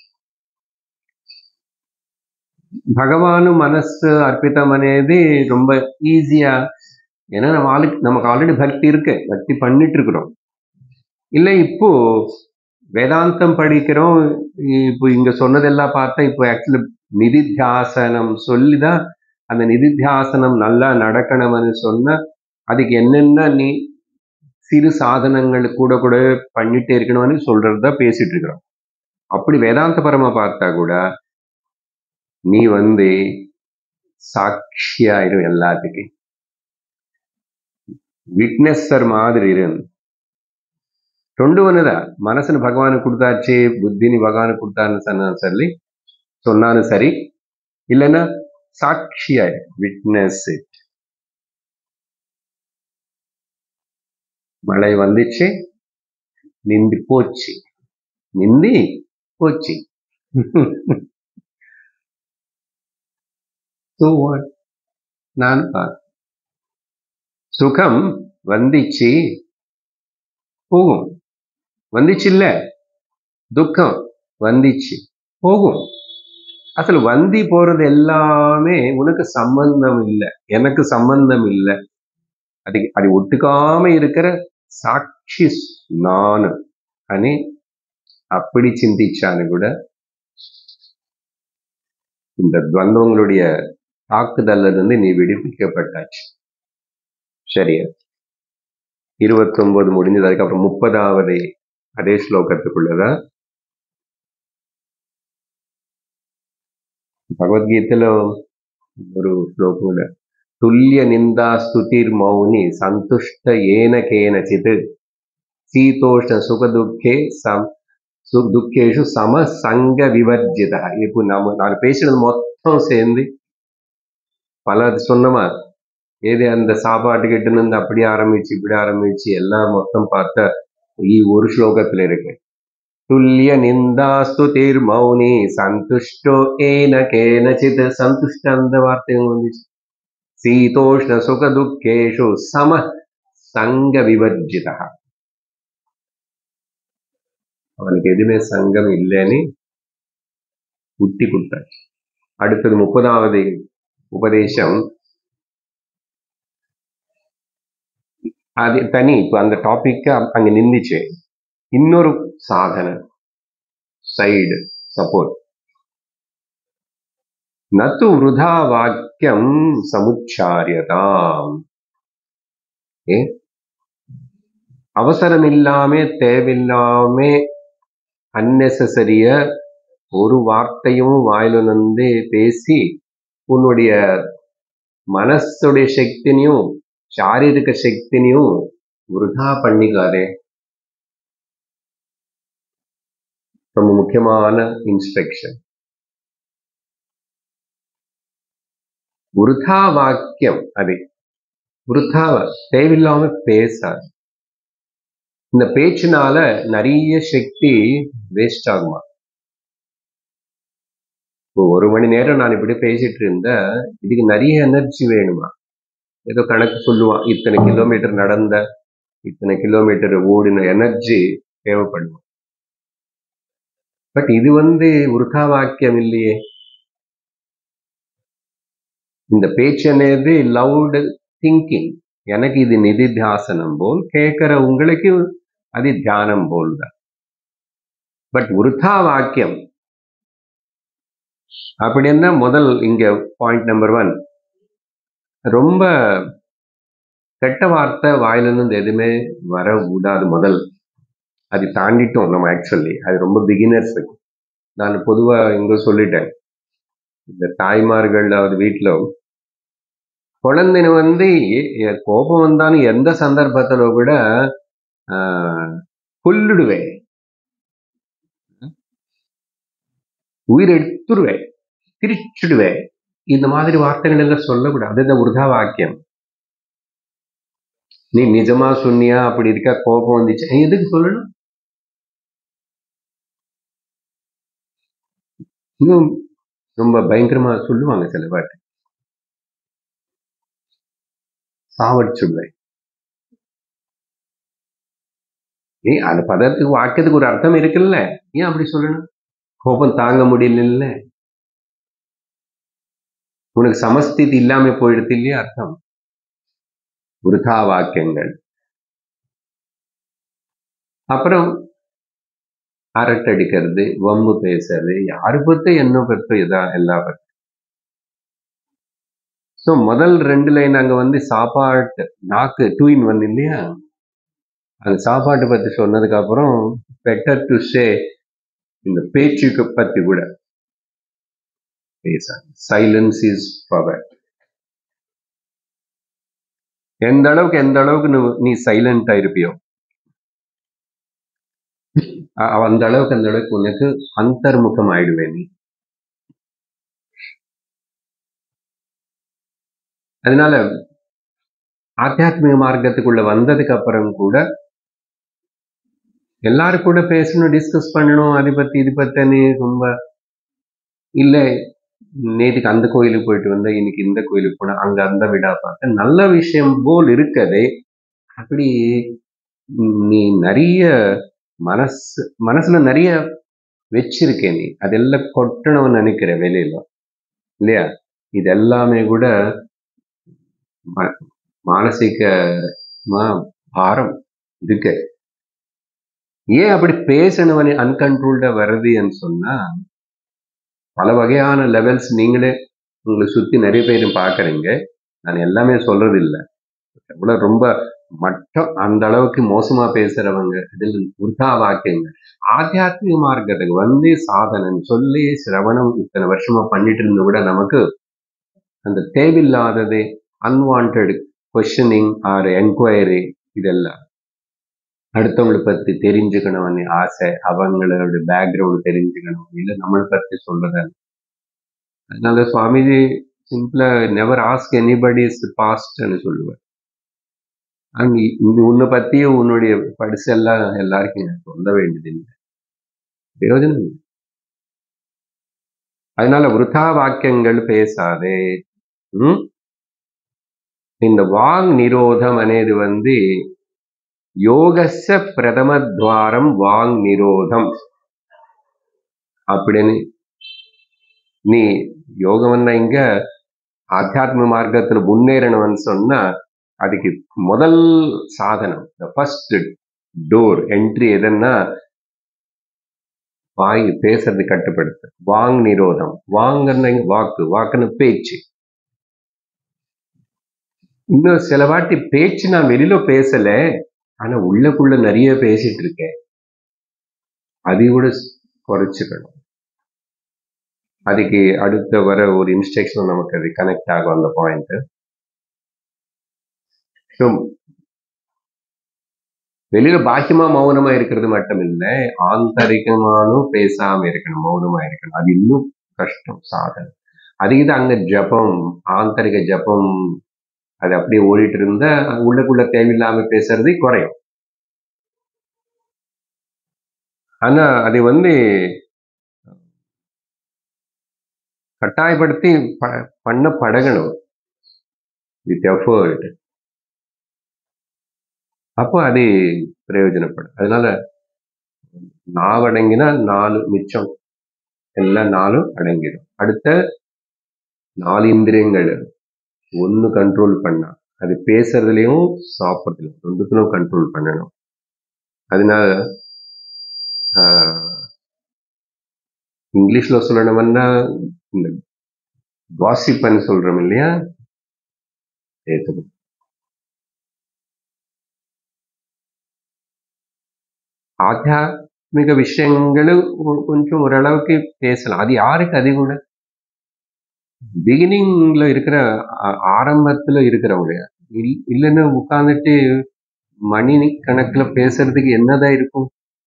భగవాను మనస్సు అర్పితం అనేది ரொம்ப ஈஸியா ஏன்னா நம்ம ஆளுக்கு நமக்கு ஆல்ரெடி பக்தி இருக்கு பக்தி பண்ணிட்டு இருக்கிறோம் இல்லை இப்போ வேதாந்தம் படிக்கிறோம் இப்போ இங்க சொன்னதெல்லாம் பார்த்தா இப்போ ஆக்சுவலி நிதித்தியாசனம் சொல்லிதான் அந்த நிதித்தியாசனம் நல்லா நடக்கணும்னு சொன்னா அதுக்கு என்னென்ன நீ சிறு சாதனங்கள் கூட கூட பண்ணிட்டே இருக்கணும்னு சொல்றதுதான் பேசிட்டு இருக்கிறோம் அப்படி வேதாந்த பரமா பார்த்தா கூட நீ வந்து சாட்சியாயிரும் எல்லாத்துக்கும் விட்னஸர் மாதிரி இருந்து ரெண்டு ஒண்ணுதான் மனசுன்னு பகவானுக்கு கொடுத்தாச்சு புத்தினி பகவானுக்கு கொடுத்தான்னு சொன்ன சொல்லி சொன்னாலும் சரி இல்லைன்னா சாட்சியாய் விட்னஸ் மழை வந்துச்சு நிந்தி போச்சு நிந்தி போச்சு So what? நான் பார் சுகம் வந்துச்சு போகும் வந்துச்சு இல்ல துக்கம் வந்துச்சு போகும் அசలు வந்தி போறது எல்லாமே உனக்கு சம்பந்தம் இல்லை எனக்கு சம்பந்தம் இல்லை அது அது ஒட்டுக்காம இருக்கிற சாட்சி நானு అని அப்படி சிந்திச்சானு கூட இந்த துவந்தவங்களுடைய தாக்குதல்ல இருந்து நீ விடுவிக்கப்பட்டாச்சு சரியா இருபத்தி ஒன்பது முடிஞ்சது அதுக்கப்புறம் முப்பதாவது அதே ஸ்லோகத்துக்குள்ளதான் భగవద్గీతలో ஒரு శ్లోకం కూడా తుల్య నిందా స్తుతిర్ మౌని సంతుష్ట ఏన కేనచిత్ శీతోష్ణ సుఖ దుఃఖే సం సు దుఃఖేஷு சம சங்க விவர்ஜித இப்போ நம்ம நான் பேசுறது மொத்தம் சேர்ந்து பல சொன்னமா ஏது அந்த சாப்பாட்டு கிட்ட இருந்து அப்படி ஆரம்பிச்சு இப்படி ஆரம்பிச்சு எல்லாம் மொத்தம் பார்த்தா ಈ ஒரு ಶ್ಲೋಕத்துல இருக்கு துல்லிய நிந்தாஸ்துதிர் மௌனி சந்துஷ்டோ ஏன கேனச்சித் சந்துஷ்ட அந்த வார்த்தை வந்துச்சு சீதோஷ்ண சுக துக்கேஷு சம சங்க விவர்ஜிதா அவனுக்கு எதுவுமே சங்கம் இல்லைன்னு குட்டி கொடுத்தாச்சு அடுத்தது முப்பதாவது உபதேசம் அது தனி இப்போ அந்த டாபிக் அங்க நின்றுச்சு இன்னொரு சாதனை சைடு சப்போர்ட் நத்து விருதா வாக்கியம் சமுச்சாரியதாம் ஏ அவசரம் இல்லாம தேவையில்லாம அன்னெசரிய ஒரு வார்த்தையும் வாயில வந்து பேசி உன்னுடைய மனசுடைய சக்தினையும் சாரீரிக சக்தினையும் விருதா பண்ணிக்காதே ரொம்ப முக்கியமான இன்ஸ்ட்ரக்ஷன் விருதா வாக்கியம் அது விருதா தேவையில்லாம பேசாது இந்த பேச்சினால நிறைய சக்தி வேஸ்ட் ஆகுமா இப்போ ஒரு மணி நேரம் நான் இப்படி பேசிட்டு இருந்த இதுக்கு நிறைய எனர்ஜி வேணுமா ஏதோ கணக்கு சொல்லுவான் இத்தனை கிலோமீட்டர் நடந்த இத்தனை கிலோமீட்டர் ஓடின எனர்ஜி தேவைப்படும் பட் இது வந்து உருகா வாக்கியம் இல்லையே இந்த பேச்சு అనేది லவுட் திங்கிங் எனக்கு இது நிதித்தியாசனம் போல் கேட்கிற உங்களுக்கு அது தியானம் போல் தான் பட் உருதா வாக்கியம் அப்படின்னா முதல் இங்க பாயிண்ட் நம்பர் ஒன் ரொம்ப கெட்ட வார்த்தை வாயிலிருந்து எதுவுமே வர விடாது முதல் அது தாண்டிட்டோம் நம்ம ஆக்சுவலி அது ரொம்ப பிகினர்ஸ் நான் பொதுவா இங்க சொல்லிட்டேன் இந்த தாய்மார்கள் அது வீட்டில் குழந்தைங்க வந்து எ- எ- கோபம் வந்தாலும் எந்த சந்தர்ப்பத்துல கூட ஆஹ், கொல்லிடுவேன் உயிர் எடுத்துருவேன் திரிச்சிடுவேன் இந்த மாதிரி வார்த்தைகள் எல்லாம் சொல்லக்கூடாது அது இந்த உருதா வாக்கியம் நீ நிஜமா சொன்னியா அப்படி இருக்கா கோபம் வந்துச்சு ஏய், எதுக்கு சொல்லணும் இன்னும் ரொம்ப பயங்கரமா சொல்லுவாங்க சில வாட்டி சாவடிச்சுடுவேன் ஏய் அந்த பதத்துக்கு வாக்கியத்துக்கு ஒரு அர்த்தம் இருக்குல்ல ஏன் அப்படி சொல்லணும் கோபம் தாங்க முடியல உனக்கு சமஸ்திதி இல்லாம போயிடுது இல்லையா அர்த்தம் விருதா வாக்கியங்கள் அப்புறம் அரட்டடிக்கிறது வம்பு பேசுறது யாரு பத்தி என்ன பத்தி இதா எல்லா பத்தி ஸோ முதல் ரெண்டு லைன் அங்க வந்து சாப்பாட்டு நாக்கு டூயின் வந்து இல்லையா அந்த சாப்பாட்டு பத்தி சொன்னதுக்கு அப்புறம் பெட்டர் டு சே இந்த பேச்சுக்கு பத்தி கூட பேச சைலன்ஸ் இஸ் பவர் எந்த அளவுக்கு எந்த அளவுக்கு நீ- நீ சைலண்டா இருப்பியோ அ- அந்த அளவுக்கு அந்த அளவுக்கு உனக்கு அந்தர்முகம் ஆயிடுவே நீ அதனால ஆத்தியாத்மிக மார்க்கத்துக்குள்ள வந்ததுக்கு அப்புறம் கூட எல்லாரும் கூட பேசணும் டிஸ்கஸ் பண்ணணும் அதை பத்தி இது பத்தி ரொம்ப இல்ல நேற்றுக்கு அந்த கோயிலுக்கு போயிட்டு வந்தேன் இன்னைக்கு இந்த கோயிலுக்கு போனேன் அங்க அந்த விடா பார்த்தேன் நல்ல விஷயம் போல் இருக்கதே அப்படி நீ நிறைய மனசு மனசுல நிறைய வச்சிருக்கே நீ அதெல்லாம் கொட்டணும்னு நினைக்கிற வெளியில இல்லையா இது எல்லாமே கூட ம- மானசீகமா பாரம் இருக்கு ஏன் அப்படி பேசணுவனே அன்கண்ட்ரோல்டா வருதுன்னு சொன்னா பல வகையான லெவல்ஸ் நீங்களே உங்களை சுத்தி நிறைய பேர் பாக்குறீங்க நான் எல்லாமே சொல்றது இல்ல எவ்வளவு ரொம்ப மட்டம் அந்த அளவுக்கு மோசமா பேசுறவங்க இதில் உருதா வாக்கியங்க ஆத்தியாத்மிக மார்க்கத்துக்கு வந்து சாதனம் சொல்லி சிரவணம் இத்தனை வருஷமா பண்ணிட்டு இருந்த விட நமக்கு அந்த தேவையில்லாதது அன்வான்ட் கொஷனிங் ஆர் என்கொயரி இதெல்லாம் அடுத்தவங்களை பத்தி தெரிஞ்சுக்கணும்னு ஆசை அவங்களோட பேக்ரவுண்ட் தெரிஞ்சுக்கணும் இல்ல நம்மளை பத்தி சொல்றது அதனால சுவாமிஜி சிம்பிளா நெவர் ஆஸ்க் எனிபடி இஸ் பாஸ்ட்னு சொல்லுவார் அங்க இந்த உன்னை பத்தியும் உன்னுடைய படிச்செல்லாம் எல்லாருக்கும் எனக்கு சொல்ல வேண்டியதில்லை பிரயோஜனம் இல்லை அதனால விருதா வாக்கியங்கள் பேசாதே ம்? இந்த வாங் நிரோதம் అనేది வந்து யோகச பிரதம துவாரம் வாங் நிரோதம் அப்படின்னு நீ யோகம்னா இங்க ஆத்தியாத்ம மார்க்கத்துல முன்னேறணும்னு சொன்னா அதுக்கு முதல் சாதனம் ஃபர்ஸ்ட் டோர் என்ட்ரி எதுன்னா வாய் பேசுறது கட்டுப்படுத்து வாங் நிரோதம் வாங்கன்னு வாக்கு வாக்குன்னு பேச்சு இன்னும் சில வாட்டி பேச்சு நான் வெளியில பேசல ஆனா உள்ளக்குள்ள நிறைய பேசிட்டு இருக்கேன் அதை கூட குறைச்சுக்கணும் அதுக்கு அடுத்த வர ஒரு இன்ஸ்ட்ரக்ஷன் நமக்கு அது கனெக்ட் ஆகும் அந்த பாயிண்ட் ஸோ வெளியில பாக்கியமா மௌனமா இருக்கிறது மட்டும் இல்ல ஆந்தரிகமானும் பேசாம இருக்கணும் மௌனமா இருக்கணும் அது இன்னும் கஷ்டம் சாதனை அதுக்கு தான் அங்க ஜபம் ஆந்தரிக ஜபம் அது அப்படியே ஓடிட்டு இருந்தா உள்ளக்குள்ள தேவையில்லாம பேசுறது குறையும் ஆனா அது வந்து கட்டாயப்படுத்தி ப- பண்ண பழகணும் வித் எஃபர்ட் அப்போ அது பிரயோஜனப்படும் அதனால நாவடங்கினா நாலு மிச்சம் எல்லாம் நாலும் அடங்கிடும் அடுத்த நாலு இந்திரியங்கள் ஒன்னு கண்ட்ரோல் பண்ணா அது பேசுறதுலயும் சாப்பிட்றதுலயும் ரெண்டுத்திலும் கண்ட்ரோல் பண்ணணும் அதனால ஆஹ், இங்கிலீஷ்ல சொல்லணும்னா இந்த காசிப்னு சொல்றோம் இல்லையா ஏத்துக்கணும். ஆத்தியாத்மிக விஷயங்களும் கொ- கொஞ்சம் ஓரளவுக்கு பேசலாம் அது யாருக்கு அது கூட பிகினிங்ல இருக்கிற ஆ- ஆரம்பத்துல இருக்கிறவங்க இல்- இல்லைன்னு உட்கார்ந்துட்டு மணி கணக்குல பேசுறதுக்கு என்னதான் இருக்கும்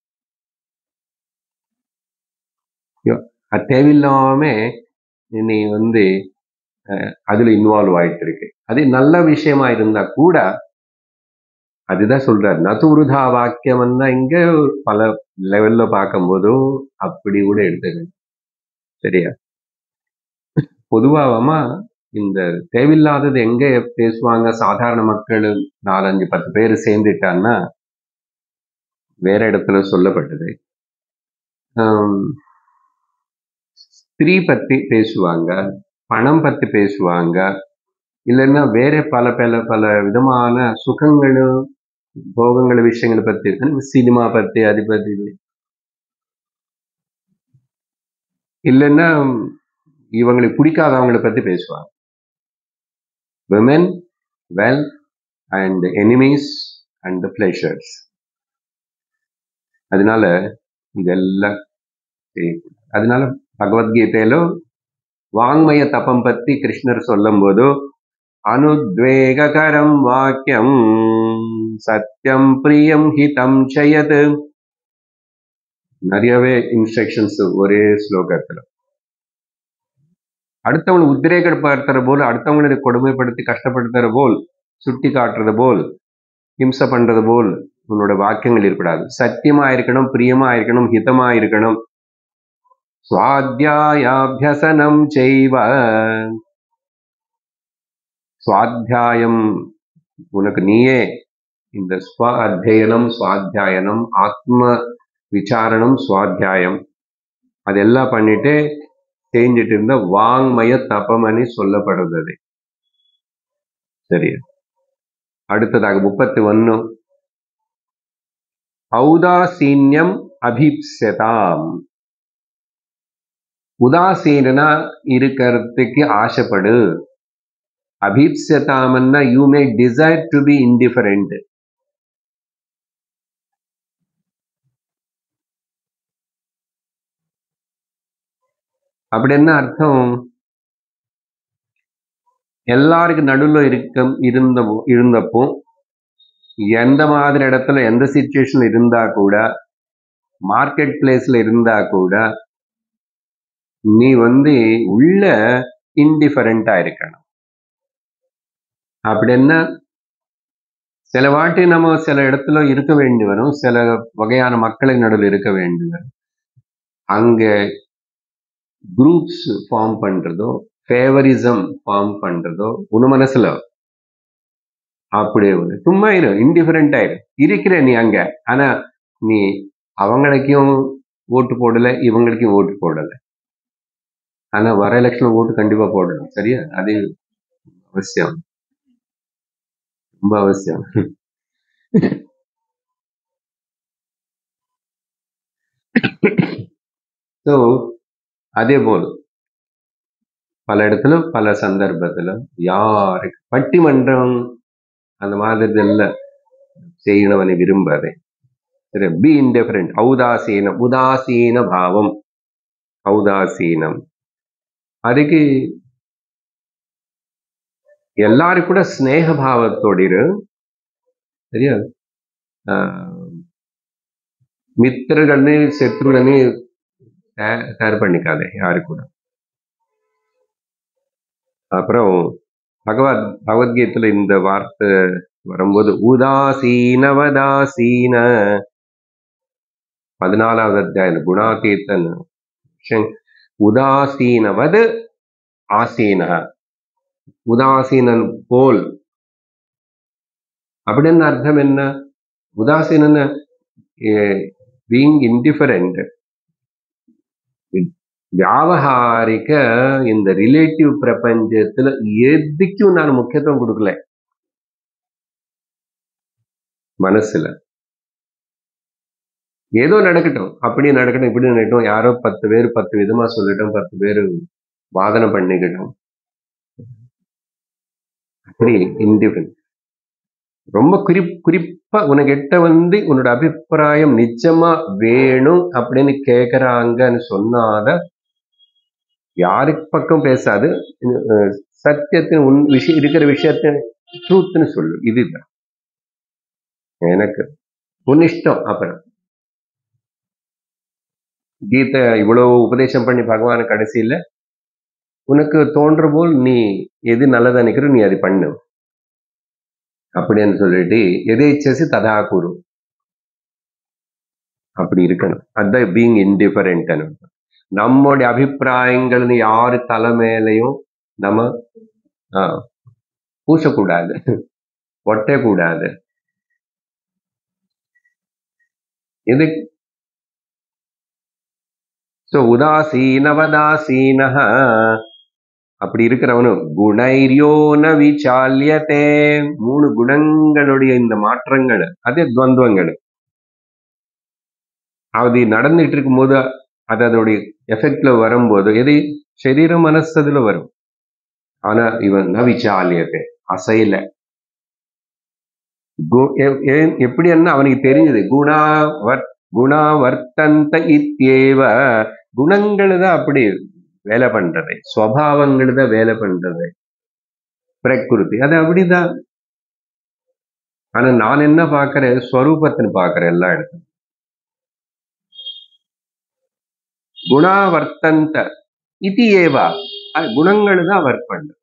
யோ, அது தேவையில்லாம நீ வந்து அதுல இன்வால்வ் ஆயிட்டு இருக்கு அது நல்ல விஷயமா இருந்தா கூட அதுதான் சொல்றாரு நதுருதா வாக்கியம்னா இங்க பல லெவல்ல பார்க்கும்போதும் அப்படி கூட எடுத்துக்கணும் சரியா பொதுவாகமா இந்த தேவையில்லாதது எங்க பேசுவாங்க சாதாரண மக்கள் நாலஞ்சு பத்து பேர் சேர்ந்துட்டான்னா வேற இடத்துல சொல்லப்பட்டது ஆம், ஸ்திரீ பத்தி பேசுவாங்க பணம் பத்தி பேசுவாங்க இல்லைன்னா வேற பல பல பல விதமான சுகங்களும் போகங்கள் விஷயங்களை பத்தி சினிமா பத்தி அது பத்தி இல்லைன்னா இவங்களுக்கு பிடிக்காதவங்களை பத்தி பேசுவாங்க women wealth and enemies and pleasures அதனால இதெல்லாம் செய்யக்கூடாது அதனால பகவத்கீதையில வாங்மய தபம் பத்தி கிருஷ்ணர் சொல்லும்போது அனுத்வேககரம் வாக்கியம் சத்தியம் பிரியம் ஹிதம் செய்யது நிறையவே இன்ஸ்ட்ரக்ஷன்ஸ் ஒரே ஸ்லோகத்துல அடுத்தவங்களை உத்ரேகப்படுத்துற போல் அடுத்தவங்களை கொடுமைப்படுத்தி கஷ்டப்படுத்துற போல் சுட்டி காட்டுறது போல் ஹிம்சை பண்றது போல் உன்னோட வாக்கியங்கள் இருக்கக்கூடாது சத்தியமா இருக்கணும் பிரியமா இருக்கணும் ஹிதமா இருக்கணும் சுவாத்தியாயாபியசனம் செய்வ சுவாத்தியாயம் உனக்கு நீயே இந்த ஸ்வ அத்தியனம் சுவாத்தியாயனம் ஆத்ம விசாரணம் சுவாத்தியாயம் அதெல்லாம் பண்ணிட்டு செஞ்சுட்டு இருந்த வாங்மய தபமணி சொல்லப்படுறது சரி அடுத்ததாக முப்பத்தி ஒன்னு ஔதாசீன்யம் அபிப்சதாம் உதாசீனா இருக்கிறதுக்கு ஆசைப்படு அபிப்சதாமன்னா you may desire to be indifferent அப்படி என்ன அர்த்தம் எல்லாருக்கும் நடுவுல இருக்க இருந்த இருந்தப்போ எந்த மாதிரி இடத்துல எந்த சுச்சுவேஷன்ல இருந்தா கூட மார்க்கெட் பிளேஸ்ல இருந்தா கூட நீ வந்து உள்ள இன்டிஃபரெண்டா இருக்கணும் அப்படின்னா சில வாட்டி நம்ம சில இடத்துல இருக்க வேண்டி வரும் சில வகையான மக்களுக்கு நடுவில் இருக்க வேண்டி வரும் அங்க குரூப்ஸ் ஃபார்ம் பண்றதோ ஃபேவரிசம் ஃபார்ம் பண்றதோ உன் மனசுல அப்படியே ஒரு சும்மா இரு இன்டிஃபரெண்ட் ஆயிரு இருக்கிற நீ அங்க ஆனா நீ அவங்களுக்கும் ஓட்டு போடல இவங்களுக்கும் ஓட்டு போடல ஆனா வர எலெக்ஷன்ல ஓட்டு கண்டிப்பா போடணும் சரியா அது அவசியம் ரொம்ப அவசியம் ஸோ அதே போல் பல இடத்துல பல சந்தர்ப்பத்துல யாருக்கு பட்டிமன்றம் அந்த மாதிரி எல்லாம் செய்யணவனை விரும்பாதே சரி பி இன்டிஃபரெண்ட் ஔதாசீனம் உதாசீன பாவம் ஔதாசீனம் அதுக்கு எல்லாரும் கூட ஸ்னேக பாவத்தோட இரு சரியா ஆஹ் மித்திரர்கள்னு சத்ருகள்னு தயார் பண்ணிக்காதே யாரு கூட அப்புறம் பகவத் பகவத்கீதையில இந்த வார்த்தை வரும்போது உதாசீனவதாசீன பதினாலாவது அத்தியாயம் குணாதீத்தன் விஷயம். உதாசீனவது ஆசீன உதாசீனன் போல் அப்படின்னு அர்த்தம் என்ன உதாசீனன் பீயிங் இன்டிஃபரண்ட் வியாபகாரிக இந்த ரிலேட்டிவ் பிரபஞ்சத்துல எதுக்கும் நான் முக்கியத்துவம் கொடுக்கல மனசுல ஏதோ நடக்கட்டும் அப்படி நடக்கட்டும் இப்படி நடக்கட்டும் யாரோ பத்து பேர் பத்து விதமா சொல்லட்டும் பத்து பேர் வாதனை பண்ணிக்கட்டும் அப்படி இன்டிஃபரண்ட் ரொம்ப குறிப் குறிப்பா உனக்கிட்ட வந்து உன்னோட அபிப்பிராயம் நிச்சயமா வேணும் அப்படின்னு கேக்குறாங்கன்னு சொன்னாத யாருக்கு பக்கம் பேசாது அஹ் சத்தியத்தின் உன் விஷயம் இருக்கிற விஷயத்த ட்ரூத்னு சொல்லு இதுதான் எனக்கு உன் இஷ்டம் அப்புறம் கீதை இவ்வளவு உபதேசம் பண்ணி பகவான் கடைசியில உனக்கு தோன்ற போல் நீ எது நல்லதா நினைக்கிற நீ அது பண்ணு அப்படின்னு சொல்லிட்டு எதேச்சசி ததா குரு அப்படி இருக்கணும் அதுதான் பீங் இன்டிஃபரெண்ட் நம்முடைய அபிப்பிராயங்கள்னு யாரு தலை மேலையும் நம்ம ஆஹ், பூசக்கூடாது ஒட்டக்கூடாது இது ஸோ உதாசீனவதாசீன அப்படி இருக்கிறவனும் குணைரியோ ந விசாலியத்தே மூணு குணங்களுடைய இந்த மாற்றங்கள் அதே துவந்துவங்கள் அது நடந்துட்டு இருக்கும்போது அது அதோடைய எஃபெக்ட்ல வரும்போது எது சரீரம் மனசு அதுல வரும் ஆனா இவன் ந விசாலியத்தை அசையல கு- எ- எ- எப்படி என்ன அவனுக்கு தெரிஞ்சது குணா வர் குணா வர்த்தந்த இத்தியேவ குணங்கள் தான் அப்படி வேலை பண்றது சுவாவங்கள் தான் வேலை பண்றது பிரகிருதி அது அப்படிதான் ஆனா நான் என்ன பாக்குறேன் ஸ்வரூபத்தின்னு பாக்குறேன் எல்லா இடத்தும் குணா வர்த்தந்த இது ஏவா அது குணங்கள் தான் ஒர்க் பண்ணுது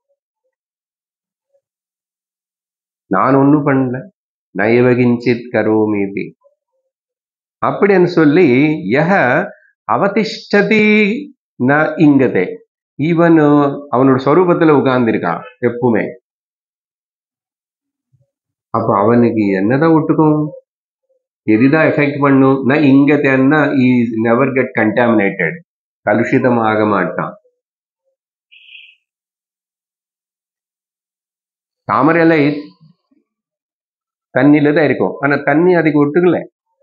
நான் ஒண்ணும் பண்ணல நைவ கிஞ்சித் கரோமீதி அப்படின்னு சொல்லி யஹ அவதிஷ்டதி ந இங்கதே ஈவன் அவனோட சொரூபத்துல உட்கார்ந்திருக்கான் எப்பவுமே அப்ப அவனுக்கு என்னதான் ஒட்டுக்கும் எதுதான் எஃபெக்ட் பண்ணும் ந இங்கத்தேன்னா இஸ் நெவர் கெட் கண்டாமினேட்டட் கலுஷிதமாக மாட்டான் தாமரை இலை தண்ணியில தான் இருக்கும் ஆனா தண்ணி அதுக்கு ஒட்டுக்கல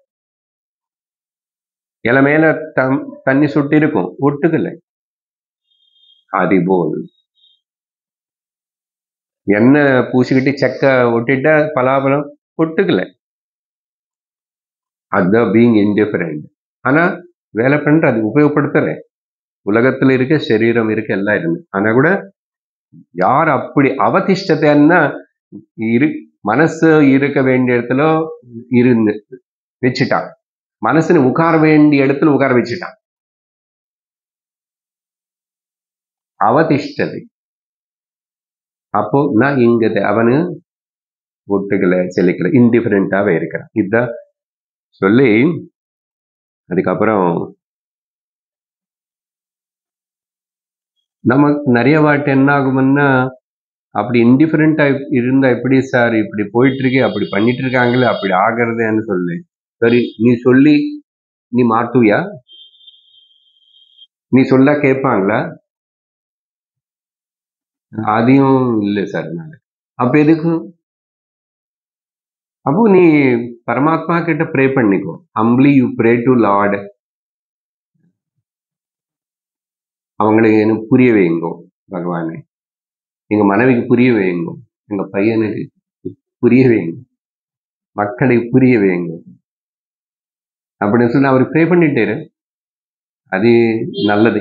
இலை மேல தம் தண்ணி சுட்டி இருக்கும் ஒட்டுக்கல அதுபோல் எண்ணெய் பூசிக்கிட்டு செக்க ஒட்டிட்டா பலாபலம் ஒட்டுக்கல அதுதான் பீங் இன்டிஃபரெண்ட் ஆனா வேலை பண்ற அது உபயோகப்படுத்துறேன் உலகத்துல இருக்க சரீரம் இருக்க எல்லாம் இருந்து ஆனா கூட யார் அப்படி அவதிஷ்டத்தைன்னா இரு மனசு இருக்க வேண்டிய இடத்துல இருந்து வச்சுட்டான் மனசுன்னு உட்கார வேண்டிய இடத்துல உட்கார வச்சுட்டான் அவதிஷ்டது அப்போ நான் இங்க அவனு ஒட்டுக்கல செலிக்கல இன்டிஃபரெண்டாவே இருக்கிறான் இதான் சொல்லி அதுக்கப்புறம் நமக்கு நிறைய வாட்டி என்ன ஆகும்னா அப்படி இன்டிஃபரெண்டா இருந்தா எப்படி சார் இப்படி போயிட்டு இருக்கே அப்படி பண்ணிட்டு இருக்காங்களே அப்படி ஆகிறதுன்னு சொல்லு சரி நீ சொல்லி நீ மாட்டுவியா நீ சொல்ல கேட்பாங்களா அதையும் இல்லை சார் நான் அப்ப எதுக்கு அப்போ நீ பரமாத்மா கிட்ட ப்ரே பண்ணிக்கோ humbly you pray to lord அவங்களுக்கு எனக்கு புரிய வைங்கோ பகவானே எங்க மனைவிக்கு புரிய வைங்கோ எங்க பையனுக்கு புரிய வைங்க மக்களுக்கு புரிய வைங்க அப்படின்னு சொல்லி அவர் ப்ரே பண்ணிட்டாரு அது நல்லது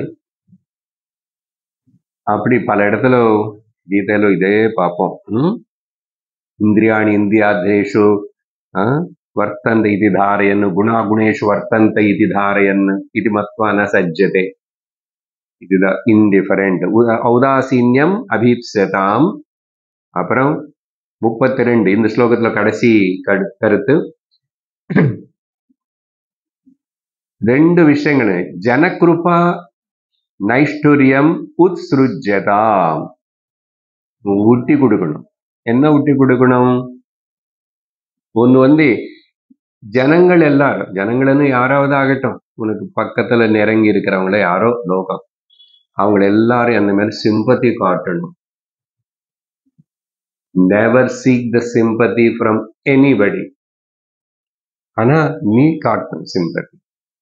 அப்படி பல இடத்துல கீதையில இதே பார்ப்போம் ம்? இந்திரியாணி இந்திரியாதேஷு ஆ, வர்த்தந்த இது தாரயன் குணாகுணேஷு வர்த்தந்த இது தாரயன் இது மத்வா ந சஜ்ஜதே இதுதான் இன்டிஃபரெண்ட் ஔதாசீன்யம் அபீப்சதாம் அப்புறம் முப்பத்தி ரெண்டு இந்த ஸ்லோகத்துல கடைசி கடு- கருத்து ரெண்டு விஷயங்கள் ஜனகிருபா நைஷ்டுரியம் உத்ஸ்ருஜதாம் ஊட்டி கொடுக்கணும் என்ன ஊட்டி கொடுக்கணும் ஒண்ணு வந்து ஜனங்கள் எல்லாரும் ஜனங்கள்னு யாராவது ஆகட்டும் உனக்கு பக்கத்துல நெருங்கி இருக்கிறவங்கள யாரோ லோகம் அவங்கள எல்லாரும் அந்த மாதிரி சிம்பத்தி காட்டணும் never seek the sympathy from anybody ஆனா நீ காட்டணும் சிம்பத்தி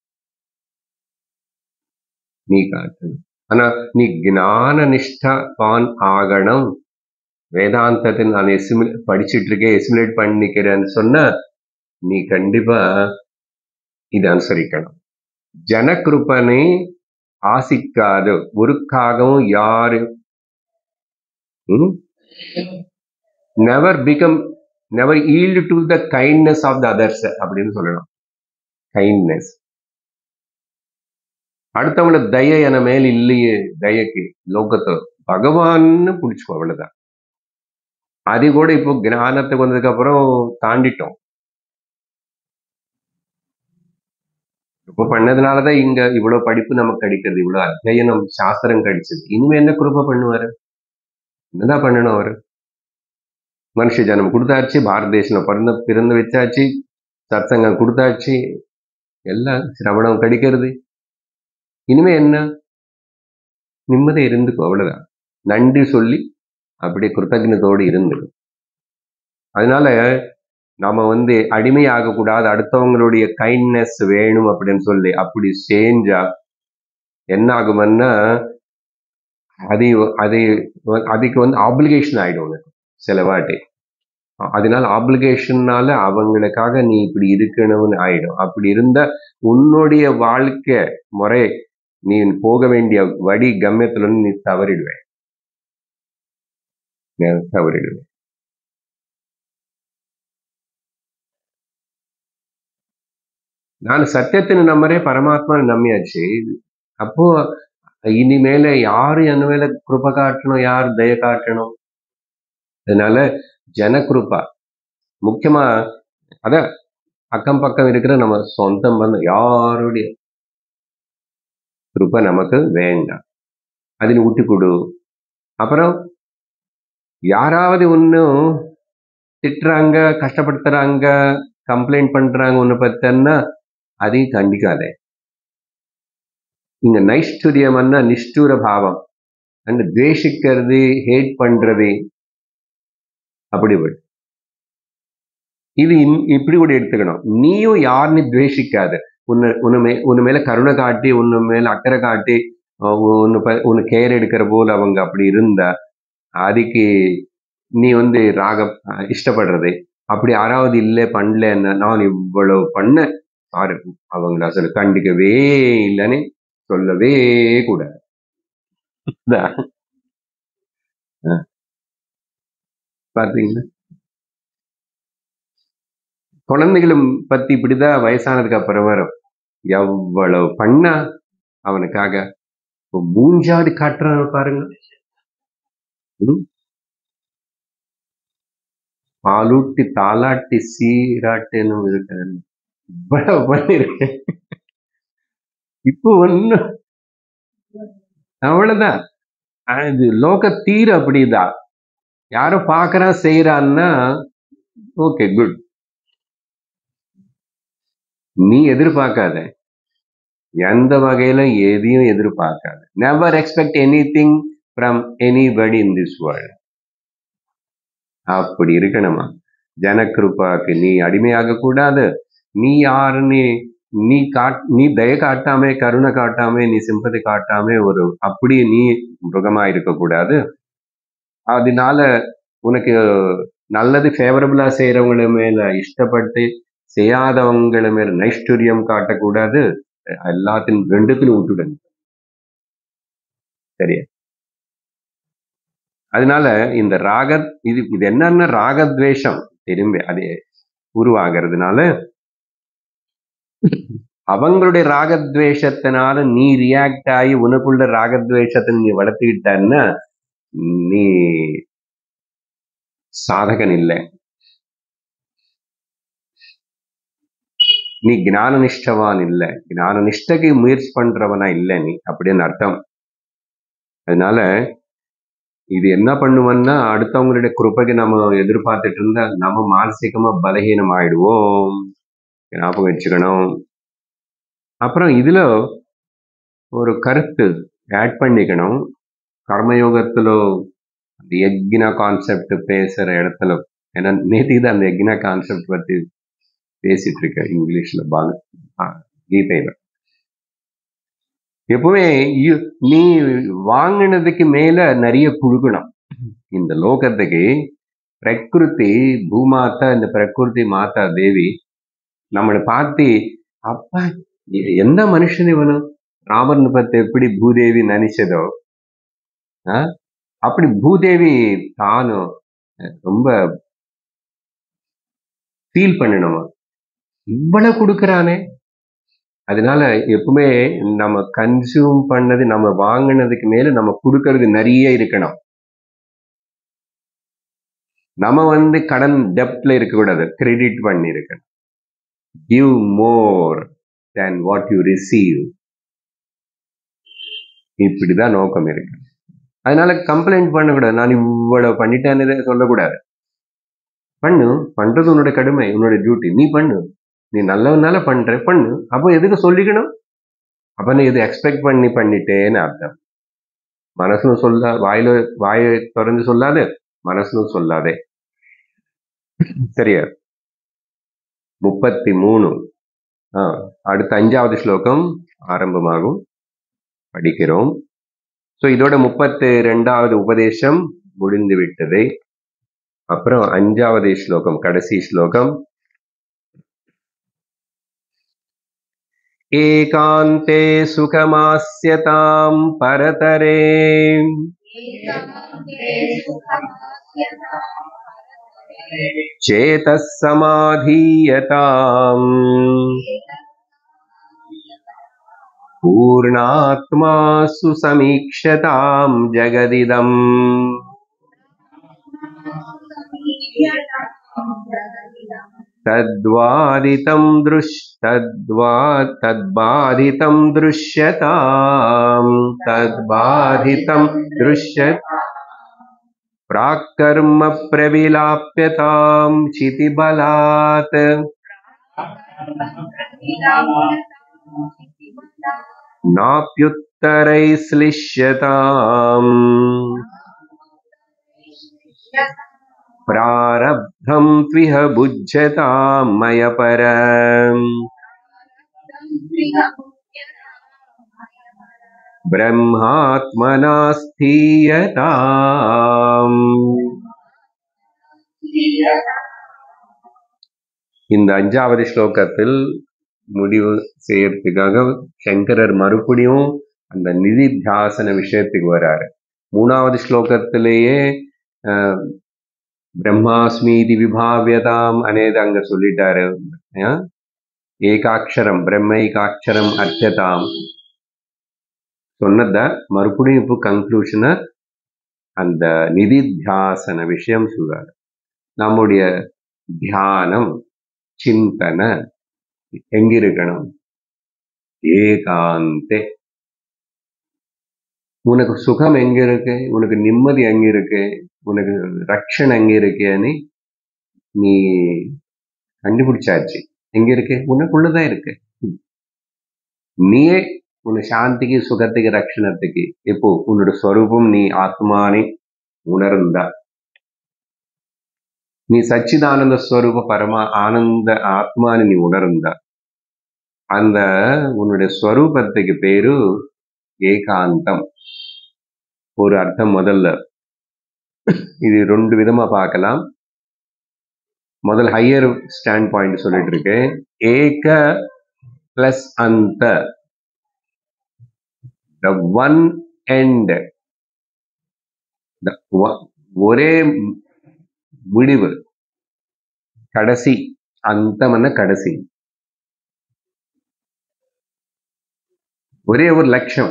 நீ காட்டணும் ஆனா நீ ஞான நிஷ்டவான் ஆகணும் வேதாந்தத்தை நான் எசிமி படிச்சிட்டு இருக்கேன் எசிமுலேட் பண்ணிக்கிறேன்னு சொன்னா நீ கண்டிப்பா இதை அனுசரிக்கணும் ஜனகிருப்பனை ஆசிக்காது ஒருக்காகவும் யாரு never become never yield to the kindness of the others அப்படின்னு சொல்லணும் கைண்ட்னஸ் அடுத்தவங்கள தய என மேல் இல்லையே தயக்கு லோகத்தை பகவான்னு பிடிச்சுக்கோ அவ்வளவுதான் அது கூட இப்போ ஞானத்துக்கு வந்ததுக்கு அப்புறம் தாண்டிட்டோம் இப்போ பண்ணதுனாலதான் இங்க இவ்வளவு படிப்பு நமக்கு கிடைக்கிறது இவ்வளவு அத்தியனம் சாஸ்திரம் கிடைச்சது இனிமே என்ன குரூப்பா பண்ணுவாரு என்னதான் பண்ணணும் அவரு மனுஷ ஜனம் கொடுத்தாச்சு பாரத தேசம் பிறந்த பிறந்து வச்சாச்சு சத்சங்கம் கொடுத்தாச்சு எல்லாம் சிரவணம் கிடைக்கிறது இனிமே என்ன நிம்மதி இருந்துக்கோ அவ்வளவுதான் நன்றி சொல்லி அப்படியே கிருத்தஜனத்தோடு இருந்துடும் அதனால நாம வந்து அடிமையாக கூடாது அடுத்தவங்களுடைய கைண்ட்னஸ் வேணும் அப்படின்னு சொல்லி அப்படி செஞ்சா என்ன ஆகும்னா அது அது அதுக்கு வந்து ஆப்ளிகேஷன் ஆயிடும் உனக்கு சில வாட்டி அதனால ஆப்ளிகேஷன்னால அவங்களுக்காக நீ இப்படி இருக்கணும்னு ஆயிடும் அப்படி இருந்தா உன்னுடைய வாழ்க்கை முறை நீ போக வேண்டிய வடி கம்யத்துல இருந்து நீ தவறிடுவேன் நீ தவறிடுவேன் நான் சத்தியத்தின் நம்பரே பரமாத்மா நம்பியாச்சு அப்போ இனிமேல யாரு என் மேல கிருப காட்டணும் யார் தய காட்டணும் அதனால ஜனகிருபா முக்கியமா அத அக்கம் பக்கம் இருக்கிற நம்ம சொந்தம் வந்து யாருடைய கிருப நமக்கு வேண்டாம் அதில் விட்டு கொடு அப்புறம் யாராவது ஒன்றும் திட்டுறாங்க கஷ்டப்படுத்துறாங்க கம்ப்ளைண்ட் பண்றாங்க ஒன்று பத்தன்னா அதையும் கண்டிக்காதே இங்க நைஷ்டுரியம்னா நிஷ்டூர பாவம் அந்த துவேஷிக்கிறது ஹேட் பண்றது அப்படி விடு. இது இன்- இப்படி கூட எடுத்துக்கணும் நீயும் யாருன்னு துவேஷிக்காத உன்னை உன்னை மே உன்னை மேல கருணை காட்டி உன்னை மேல அக்கறை காட்டி அஹ் உன்னை ப- உன்னை கேர் எடுக்கிற போல அவங்க அப்படி இருந்தா அதுக்கு நீ வந்து ராக அஹ் இஷ்டப்படுறது அப்படி யாராவது இல்லை பண்ணலன்னா நான் இவ்வளவு பண்ண சாரு அவங்கள அசలు கண்டிக்கவே இல்லைன்னு சொல்லவே கூடாது இதான். அஹ் பாத்தீங்களா குழந்தைகளும் பத்தி இப்படிதான் வயசானதுக்கு அப்புறம் வரும் எவ்வளவு பண்ணா அவனுக்காக இப்ப மூஞ்சாடி காட்டுறான் பாருங்க ம்? பாலூட்டி தாலாட்டி சீராட்டுன்னு இருக்காரு இவ்வளவு பண்ணிருக்கேன் இப்போ ஒண்ணு அவ்வளவுதான் அது லோக தீர அப்படிதான் யாரோ பாக்குறான் செய்யறான்னா ஓகே குட் நீ எதிர்பார்க்காத எந்த வகையில எதையும் எதிர்பார்க்காத never expect anything from anybody in this world அப்படி இருக்கணுமா ஜனகிருப்பாக்கு நீ அடிமையாக கூடாது நீ யாருன்னு நீ காட் நீ தய காட்டாம கருணை காட்டாம நீ சிம்பதி காட்டாம ஒரு அப்படி நீ மிருகமா இருக்கக்கூடாது அதனால உனக்கு நல்லது ஃபேவரபிளா செய்யறவங்கள மேல இஷ்டப்பட்டு செய்யாதவங்கள மேல நைஷ்டுரியம் காட்டக்கூடாது எல்லாத்தின் ரெண்டுத்திலும் விட்டுடுங்க சரியா அதனால இந்த ராக இது இது என்னன்னா ராகத்வேஷம் திரும்பி அது உருவாகிறதுனால அவங்களுடைய ராகத்வேஷத்தினால நீ ரியாக்ட் ஆகி உனக்குள்ள ராகத்வேஷத்தை நீ வளர்த்துக்கிட்டன்னா நீ சாதகன் இல்லை நீ ஞான நிஷ்டவான் இல்லை ஞான நிஷ்டைக்கு முயற்சி பண்றவனா இல்லை நீ அப்படின்னு அர்த்தம் அதனால இது என்ன பண்ணுவோம்னா அடுத்தவங்களுடைய கிருப்பைக்கு நம்ம எதிர்பார்த்துட்டு இருந்தா நம்ம மானசீகமா பலகீனம் ஆயிடுவோம் ஞாபகம் வச்சுக்கணும் அப்புறம் இதுல ஒரு கருத்து ஆட் பண்ணிக்கணும் கர்மயோகத்துல அந்த யக்ன கான்செப்ட் பேசுற இடத்துல ஏன்னா நேற்றுக்கு தான் அந்த யக்ன கான்செப்ட் பத்தி பேசிட்டு இருக்க இங்கிலீஷ்ல பால ஆ, கீதையில எப்பவுமே you- நீ வாங்கினதுக்கு மேல நிறைய கொடுக்கணும் இந்த லோகத்துக்கு பிரகிருதி பூமாதா இந்த பிரகிருதி மாதா தேவி நம்மளை பார்த்து அப்பா எ- எந்த மனுஷன் இவனு ராமன் பத்தி எப்படி பூதேவி நினைச்சதோ ஆ? அப்படி பூதேவி தானும் அஹ், ரொம்ப ஃபீல் பண்ணணுமா இவ்வளவு கொடுக்கறானே அதனால எப்பவுமே நம்ம கன்சியூம் பண்ணது நம்ம வாங்கினதுக்கு மேல நம்ம கொடுக்கறது நிறைய இருக்கணும் நம்ம வந்து கடன் டெப்ட்ல இருக்கக்கூடாது கிரெடிட் பண்ணி இருக்கணும் give more than what you receive இப்படிதான் நோக்கம் இருக்கு அதனால கம்ப்ளைண்ட் பண்ணக்கூடாது நான் இவ்வளவு பண்ணிட்டேன்னு சொல்லக்கூடாது பண்ணு பண்றது உன்னோட கடமை உன்னோட டியூட்டி நீ பண்ணு நீ நல்லவனால பண்ற பண்ணு அப்போ எதுக்கு சொல்லிக்கணும் அப்ப நீ இது எக்ஸ்பெக்ட் பண்ணி பண்ணிட்டேன்னு அர்த்தம் மனசுன்னு சொல்ல வாயில வாயை திறந்து சொல்லாதே மனசுன்னு சொல்லாதே சரியா முப்பத்தி மூணு ஆ, அடுத்த அஞ்சாவது ஸ்லோகம் ஆரம்பமாகும் படிக்கிறோம் ஸோ இதோட முப்பத்தி ரெண்டாவது உபதேசம் முடிந்து விட்டது அப்புறம் அஞ்சாவது ஸ்லோகம் கடைசி ஸ்லோகம் ஏகாந்தே சுகமாஸ்யதாம் பரதரே एकान्ते सुखमास्यतां परतरे சேதः சமாதீயதாம் பூர்ணாத்மா சுசமீக்ஷதாம் ஜெகதிதம் समीक्ष्यतां जगदिदं तद्वादितं दृश् तद्वा तद्बाधितं दृश्यताम् तद्बाधितं दृश्यत प्राक्कर्म प्रविलाप्यतां क्षितिबलात् नाप्युत्तरैः श्लिष्यताम् प्रारब्धं त्विह बुध्यतां मय परम् ब्रह्मात्मना स्थीयताम् இந்த அஞ்சாவது ஸ்லோகத்தில் முடிவு செய்யறதுக்காக சங்கரர் மறுபடியும் அந்த நிதித்தியாசன விஷயத்துக்கு வராரு மூணாவது ஸ்லோகத்திலேயே அஹ், பிரம்மாஸ்மீதி விபாவியதாம் అనేది அங்க சொல்லிட்டாரு அஹ், ஏகாட்சரம் பிரம்மைகாட்சரம் அர்த்ததாம் சொன்னத மறுபடியும் இப்போ கன்க்ளூஷனை அந்த நிதித்தியாசன விஷயம் சொல்றாரு நம்முடைய தியானம் சிந்தனை எங்க இருக்கணும் ஏகாந்தே உனக்கு சுகம் எங்க இருக்கு உனக்கு நிம்மதி எங்க இருக்கு உனக்கு ரக்ஷன் எங்க இருக்குன்னு நீ கண்டுபிடிச்சாச்சு எங்க இருக்கு உனக்குள்ளதான் இருக்கு நீயே உன் சாந்திக்கு சுகத்துக்கு ரக்ஷணத்துக்கு இப்போ உன்னோட ஸ்வரூபம் நீ ஆத்மானி உணர்ந்த நீ சச்சிதானந்த ஸ்வரூப பரமா ஆனந்த ஆத்மானி நீ உணர்ந்த அந்த உன்னுடைய ஸ்வரூபத்துக்கு பேரு ஏகாந்தம் ஒரு அர்த்தம் முதல்ல இது ரெண்டு விதமா பார்க்கலாம் முதல் ஹையர் ஸ்டாண்ட் பாயிண்ட் சொல்லிட்டு இருக்கேன் ஏக பிளஸ் அந்த த ஒன் எண்ட் ஒரே முடிவு கடைசி அந்தமன கடைசி ஒரே ஒரு லட்சம்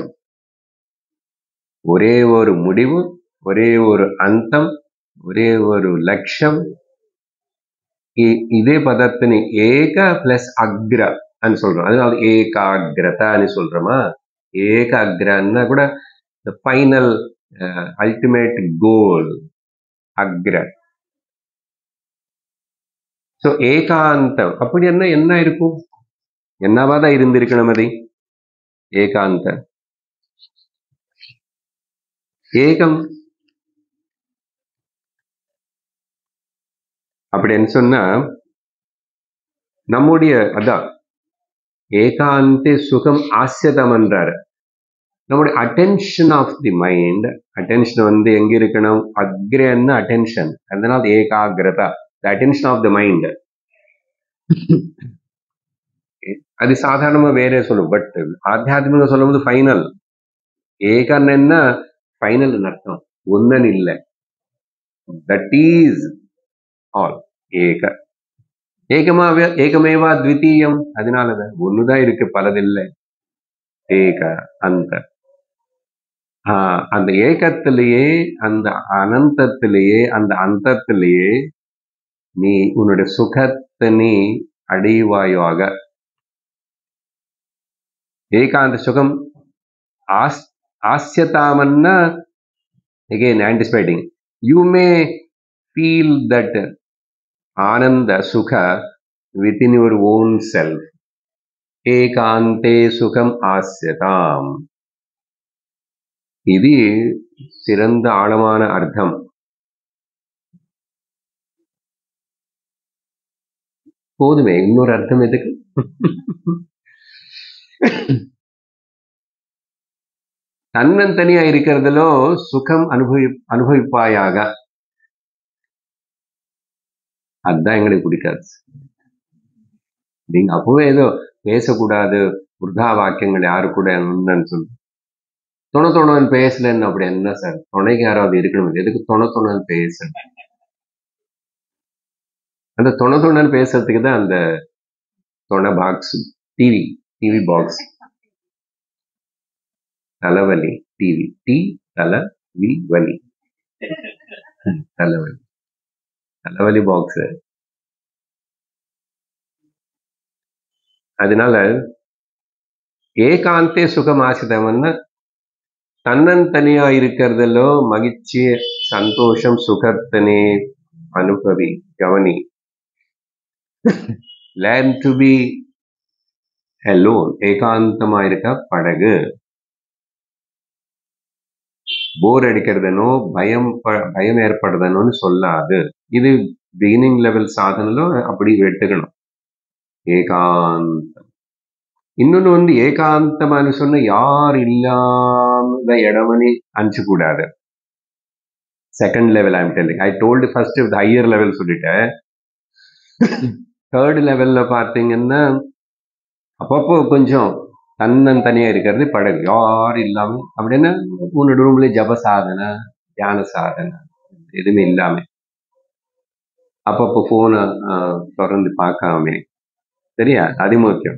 ஒரே ஒரு முடிவு ஒரே ஒரு அந்தம் ஒரே ஒரு லட்சம் இ- இதே பதத்தினி ஏக பிளஸ் அக்ர అని சொல்றோம் அதனால ஏகாகிரத అని சொல்றோமா ஏகாகிரன்னா கூட த ஃபைனல் அல்டிமேட் கோல் அக்ர ஸோ ஏகாந்தம் அப்படி என்ன என்ன இருக்கும் என்னவாதான் இருந்திருக்கணும் அது ஏகாந்த ஏகம் அப்படின்னு சொன்னா நம்முடைய அதான் ஏகாந்தே சுகம் ஆசியதம் என்றாரு நம்முடைய attention of the mind attention வந்து எங்க இருக்கணும் அக்ரேன்னு அட்டென்ஷன் அதனால ஏகாகிரதா the attention of the mind அது சாதாரணமா வேற சொல்லும் பட் ஆத்தியாத்மிகம் சொல்லும்போது ஃபைனல் ஏகன்னா ஃபைனல் அர்த்தம் ஒன்னன் இல்லை தட் ಈಸ್ ஆல் ஏக ஏகமாவே ஏகமேவா த்விதீயம் அதனாலதான் ஒண்ணுதான் இருக்கு பலதில்லை ஏக அந்த ஆஹ் அந்த ஏகத்திலேயே அந்த அனந்தத்திலேயே அந்த அந்தத்திலேயே நீ உன்னுடைய சுகத்தை நீ அடைவாயாக ஏகாந்த சுகம் ஆஸ் ஆஸ்யதாமன்னா again anticipating you may feel that ananda sukha within your own self ஏகாந்தே சுகம் ஆஸ்யதாம் இது சிறந்த ஆழமான அர்த்தம் போதுமே இன்னொரு அர்த்தம் எதுக்கு தன்னந்தனியா இருக்கிறதுலோ சுகம் அனுபவி அனுபவிப்பாயாக அதுதான் எங்களுக்கு பிடிக்காது நீங்க அப்பவே ஏதோ பேசக்கூடாது உருதா வாக்கியங்கள் யாரு கூட என்னன்னு சொல்லு தொண தொணன்னு பேசலன்னு அப்படி என்ன சார் துணைக்கு யாராவது இருக்கணும் எதுக்கு தொண தொணன்னு பேச அந்த தொண தொணன்னு பேசுறதுக்கு தான் அந்த தொண பாக்ஸ் டிவி டிவி பாக்ஸ் தலைவலி டிவி டி தலை வி வலி தலைவலி தலைவலி பாக்ஸ் அதனால ஏகாந்தே சுகம் ஆசிதம்னா தன்னந்தனியா இருக்கிறதுலோ மகிழ்ச்சி சந்தோஷம் சுகத்தனே அனுபவி கவனி லேர்ன் டு பி alone ஏகாந்தமா இருக்க படகு போர் அடிக்கிறதனோ பயம் ப- பயம் ஏற்படுதனோன்னு சொல்லாது இது பிகினிங் லெவல் சாதனలో அப்படி வெட்டுக்கணும் ஏகாந்தம் இன்னொன்னு வந்து ஏகாந்தமானு சொன்ன யார் இல்லாத இடமனி அனுப்பிச்சு second level I'm telling I told first higher level சொல்லிட்டேன் தேர்ட் லெவல்ல பார்த்தீங்கன்னா அப்பப்போ கொஞ்சம் தன்னன் தனியா இருக்கிறது படகு யார் இல்லாம அப்படின்னா உன்னோட ரூம்ல ஜப சாதனை தியான சாதனை எதுவுமே இல்லாம அப்பப்போ போனை திறந்து பார்க்காம சரியா அது முக்கியம்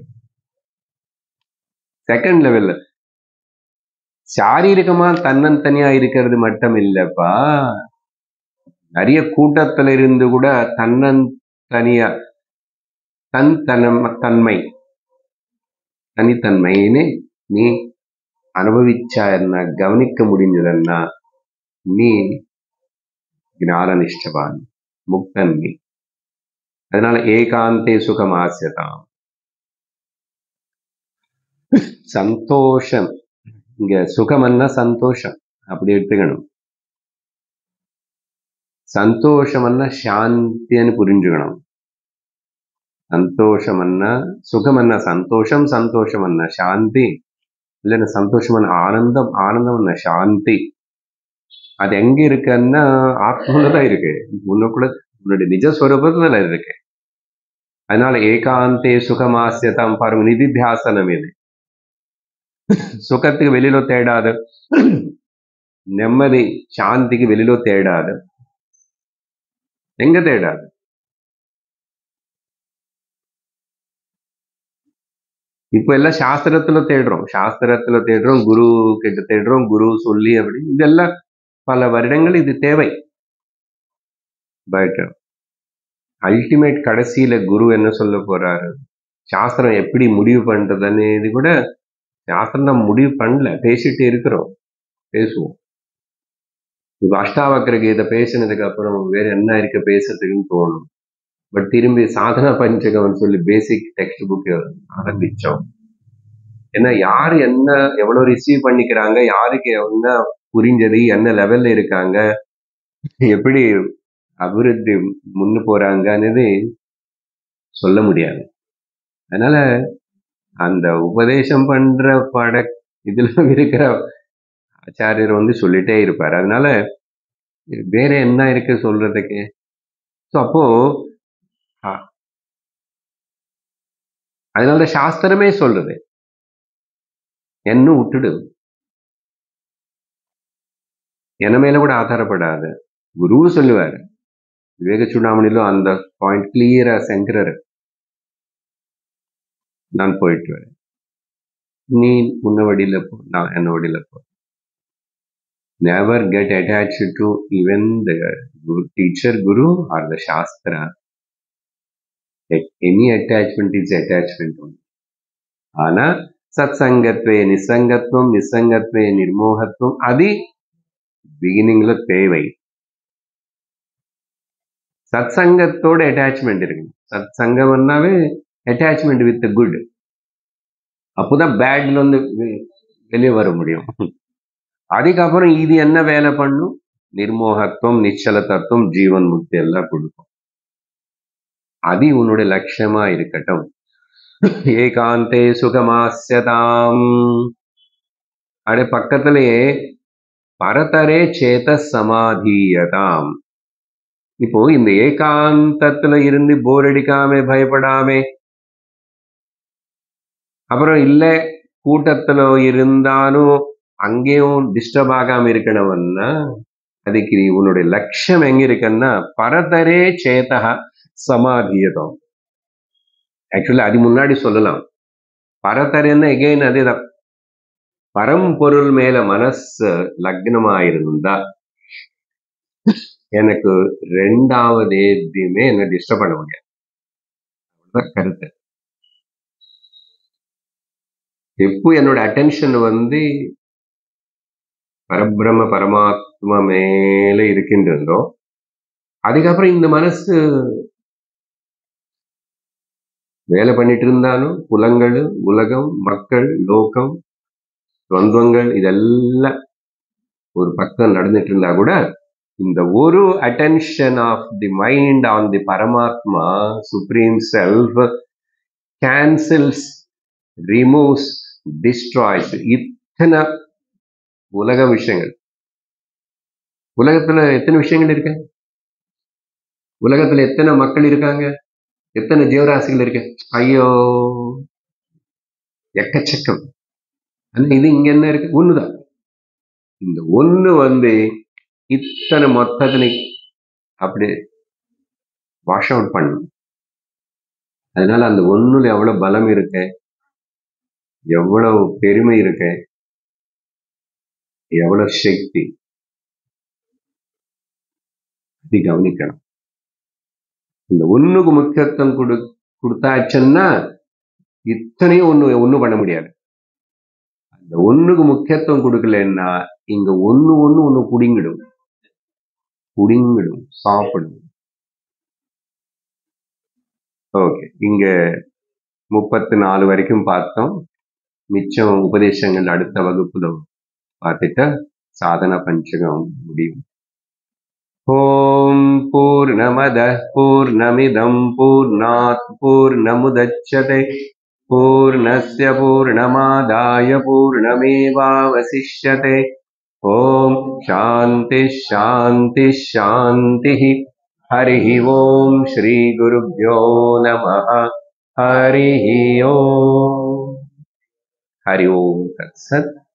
செகண்ட் லெவல்ல சாரீரிகமா தன்னன் தனியா இருக்கிறது மட்டும் இல்லப்பா நிறைய கூட்டத்துல இருந்து கூட தன்னன் தனியா தன் தனம் தன்மை தனித்தன்மைன்னு நீ அனுபவிச்சாருன்னா கவனிக்க முடிஞ்சதுன்னா நீ ஞானனிஷ்டவான் முக்தன் நீ அதனால ஏகாந்தே சுகம் ஆசியதாம் சந்தோஷம் இங்க சுகம்னா சந்தோஷம் அப்படி எடுத்துக்கணும் சந்தோஷம்னா சாந்தின்னு புரிஞ்சுக்கணும் சந்தோஷம்னா சுகமன்னா சந்தோஷம் சந்தோஷம்னா சாந்தி இல்லைன்னா சந்தோஷமான ஆனந்தம் ஆனந்தம்னா சாந்தி அது எங்க இருக்குன்னா ஆத்மால தான் இருக்கு உனக்குள்ள உன்னுடைய நிஜஸ்வரூபத்துல இருக்கு அதனால ஏகாந்தே சுகமாசியதாம் பாருங்க நிதித்தியாசனம் இது சுகத்துக்கு வெளியில தேடாது నెమ్మది శాంతికి వెలిలో తేడాదు எங்க தேடாது இப்ப எல்லாம் சாஸ்திரத்துல தேடுறோம் சாஸ்திரத்துல தேடுறோம் குரு கிட்ட தேடுறோம் குரு சொல்லி அப்படி இதெல்லாம் பல வருடங்கள் இது தேவை பட் அல்டிமேட் கடைசியில குரு என்ன சொல்ல போறாரு சாஸ்திரம் எப்படி முடிவு பண்றதுன்னு இது கூட சாஸ்திரம் நம்ம முடிவு பண்ணல பேசிட்டு இருக்கிறோம் பேசுவோம் இப்ப அஷ்டாவக்கர கீதை பேசினதுக்கு அப்புறம் வேற என்ன இருக்கு பேசுறதுக்குன்னு தோணும் பட் திரும்பி சாதனா பஞ்சகம் சொல்லி பேசிக் டெக்ஸ்ட் புக் ஆரம்பிச்சோம் ஏன்னா யாரு என்ன எவ்வளவு ரிசீவ் பண்ணிக்கிறாங்க யாருக்கு என்ன புரிஞ்சது என்ன லெவல்ல இருக்காங்க எப்படி அபிவிருத்தி முன்னு போறாங்கன்னு சொல்ல முடியாது அதனால அந்த உபதேசம் பண்ற பட இதுல இருக்கிற ஆச்சாரியர் வந்து சொல்லிட்டே இருப்பார் அதனால வேற என்ன இருக்கு சொல்றதுக்கு ஸோ அப்போ ஆ, அதனால சாஸ்திரமே சொல்றது என்ன விட்டுடு என மேல கூட ஆதாரப்படாது குரு சொல்லுவாரு விவேக சூடாமணிలో அந்த பாயிண்ட் கிளியரா சென்றாரு நான் போயிட்டு வரேன் நீ உன்ன வழியில போ நான் என்ன வழியில போ never get attached to even the guru, teacher guru or the shastra At any attachment is attachment only ஆனா சத் சங்கத்வே நிசங்கத்வம் நிசங்கத்வே நிர்மோகத்துவம் அது பிகினிங்ல தேவை சத் சங்கத்தோட அட்டாச்மெண்ட் இருக்கு சத் சங்கம்னாவே அட்டாச்மெண்ட் வித் குட் அப்போதான் பேட்ல வந்து வெ- வெளியே வர முடியும் அதுக்கப்புறம் இது என்ன வேலை பண்ணும் நிர்மோகத்துவம் நிச்சல தத்துவம் ஜீவன் முக்தி எல்லாம் கொடுக்கும் அது உன்னுடைய லட்சியமா இருக்கட்டும் ஏகாந்தே சுகமாஸ்யதாம் அடே பக்கத்திலேயே பரதரே சேத சமாதீயதாம் இப்போ இந்த ஏகாந்தத்துல இருந்து போர் அடிக்காம பயப்படாம அப்புறம் இல்ல கூட்டத்துல இருந்தாலும் அங்கேயும் டிஸ்டர்ப் ஆகாம இருக்கணும்னா அதுக்கு உன்னுடைய லட்சியம் எங்க இருக்குன்னா பரதரே சேதா சமாதியதம் ஆக்சுவலி அது முன்னாடி சொல்லலாம் பரதரன்னு எகைன் அதேதான் பரம்பொருள் மேல மனசு லக்னமாயிருந்தா எனக்கு ரெண்டாவது எதுவுமே என்ன டிஸ்டர்ப் பண்ண முடியாது அவ்வளவுதான் கருத்து எப்போ என்னோட அட்டென்ஷன் வந்து பரபிரம்ம பரமாத்மா மேல இருக்கின்றதோ அதுக்கப்புறம் இந்த மனசு வேலை பண்ணிட்டு இருந்தாலும் புலங்கள் உலகம் மக்கள் லோகம் துவந்தங்கள் இதெல்லாம் ஒரு பக்கம் நடந்துட்டு இருந்தா கூட இந்த ஒரு attention of the mind on the பரமாத்மா supreme self cancels removes destroys இத்தனை உலக விஷயங்கள் உலகத்துல எத்தனை விஷயங்கள் இருக்கு உலகத்துல எத்தனை மக்கள் இருக்காங்க எத்தனை ஜீவராசிகள் இருக்கு ஐயோ எக்கச்சக்கம் ஆனா இது இங்க என்ன இருக்கு ஒண்ணுதான் இந்த ஒண்ணு வந்து இத்தனை மொத்தத்தினை அப்படி வாஷ் அவுட் பண்ணும் அதனால அந்த ஒண்ணுல எவ்வளவு பலம் இருக்கு எவ்வளவு பெருமை இருக்கு எவ்வளவு சக்தி இது கவனிக்கணும் இந்த ஒண்ணுக்கு முக்கியத்துவம் கொடு கொடுத்தாச்சுன்னா இத்தனையும் ஒண்ணு ஒண்ணும் பண்ண முடியாது அந்த ஒண்ணுக்கு முக்கியத்துவம் கொடுக்கலன்னா இங்க ஒண்ணு ஒண்ணு ஒண்ணு புடிங்கிடும் புடிங்கிடும் சாப்பிடும் ஓகே இங்க முப்பத்தி நாலு வரைக்கும் பார்த்தோம் மிச்சம் உபதேசங்கள் அடுத்த வகுப்புல பார்த்துட்டா சாதன பஞ்சகம் முடியும் ஓம் பூர்ணமத பூர்ணமிதம் பூர்ணாத் பூர்ணமுதச்சதே பூர்ணஸ்ய பூர்ணமாதாய பூர்ணமேவாவசிஷ்யते ॐ शान्तिः शान्तिः शान्तिः हरिः ॐ श्रीगुरुभ्यो नमः हरिः ॐ हरि ओम तत्सत्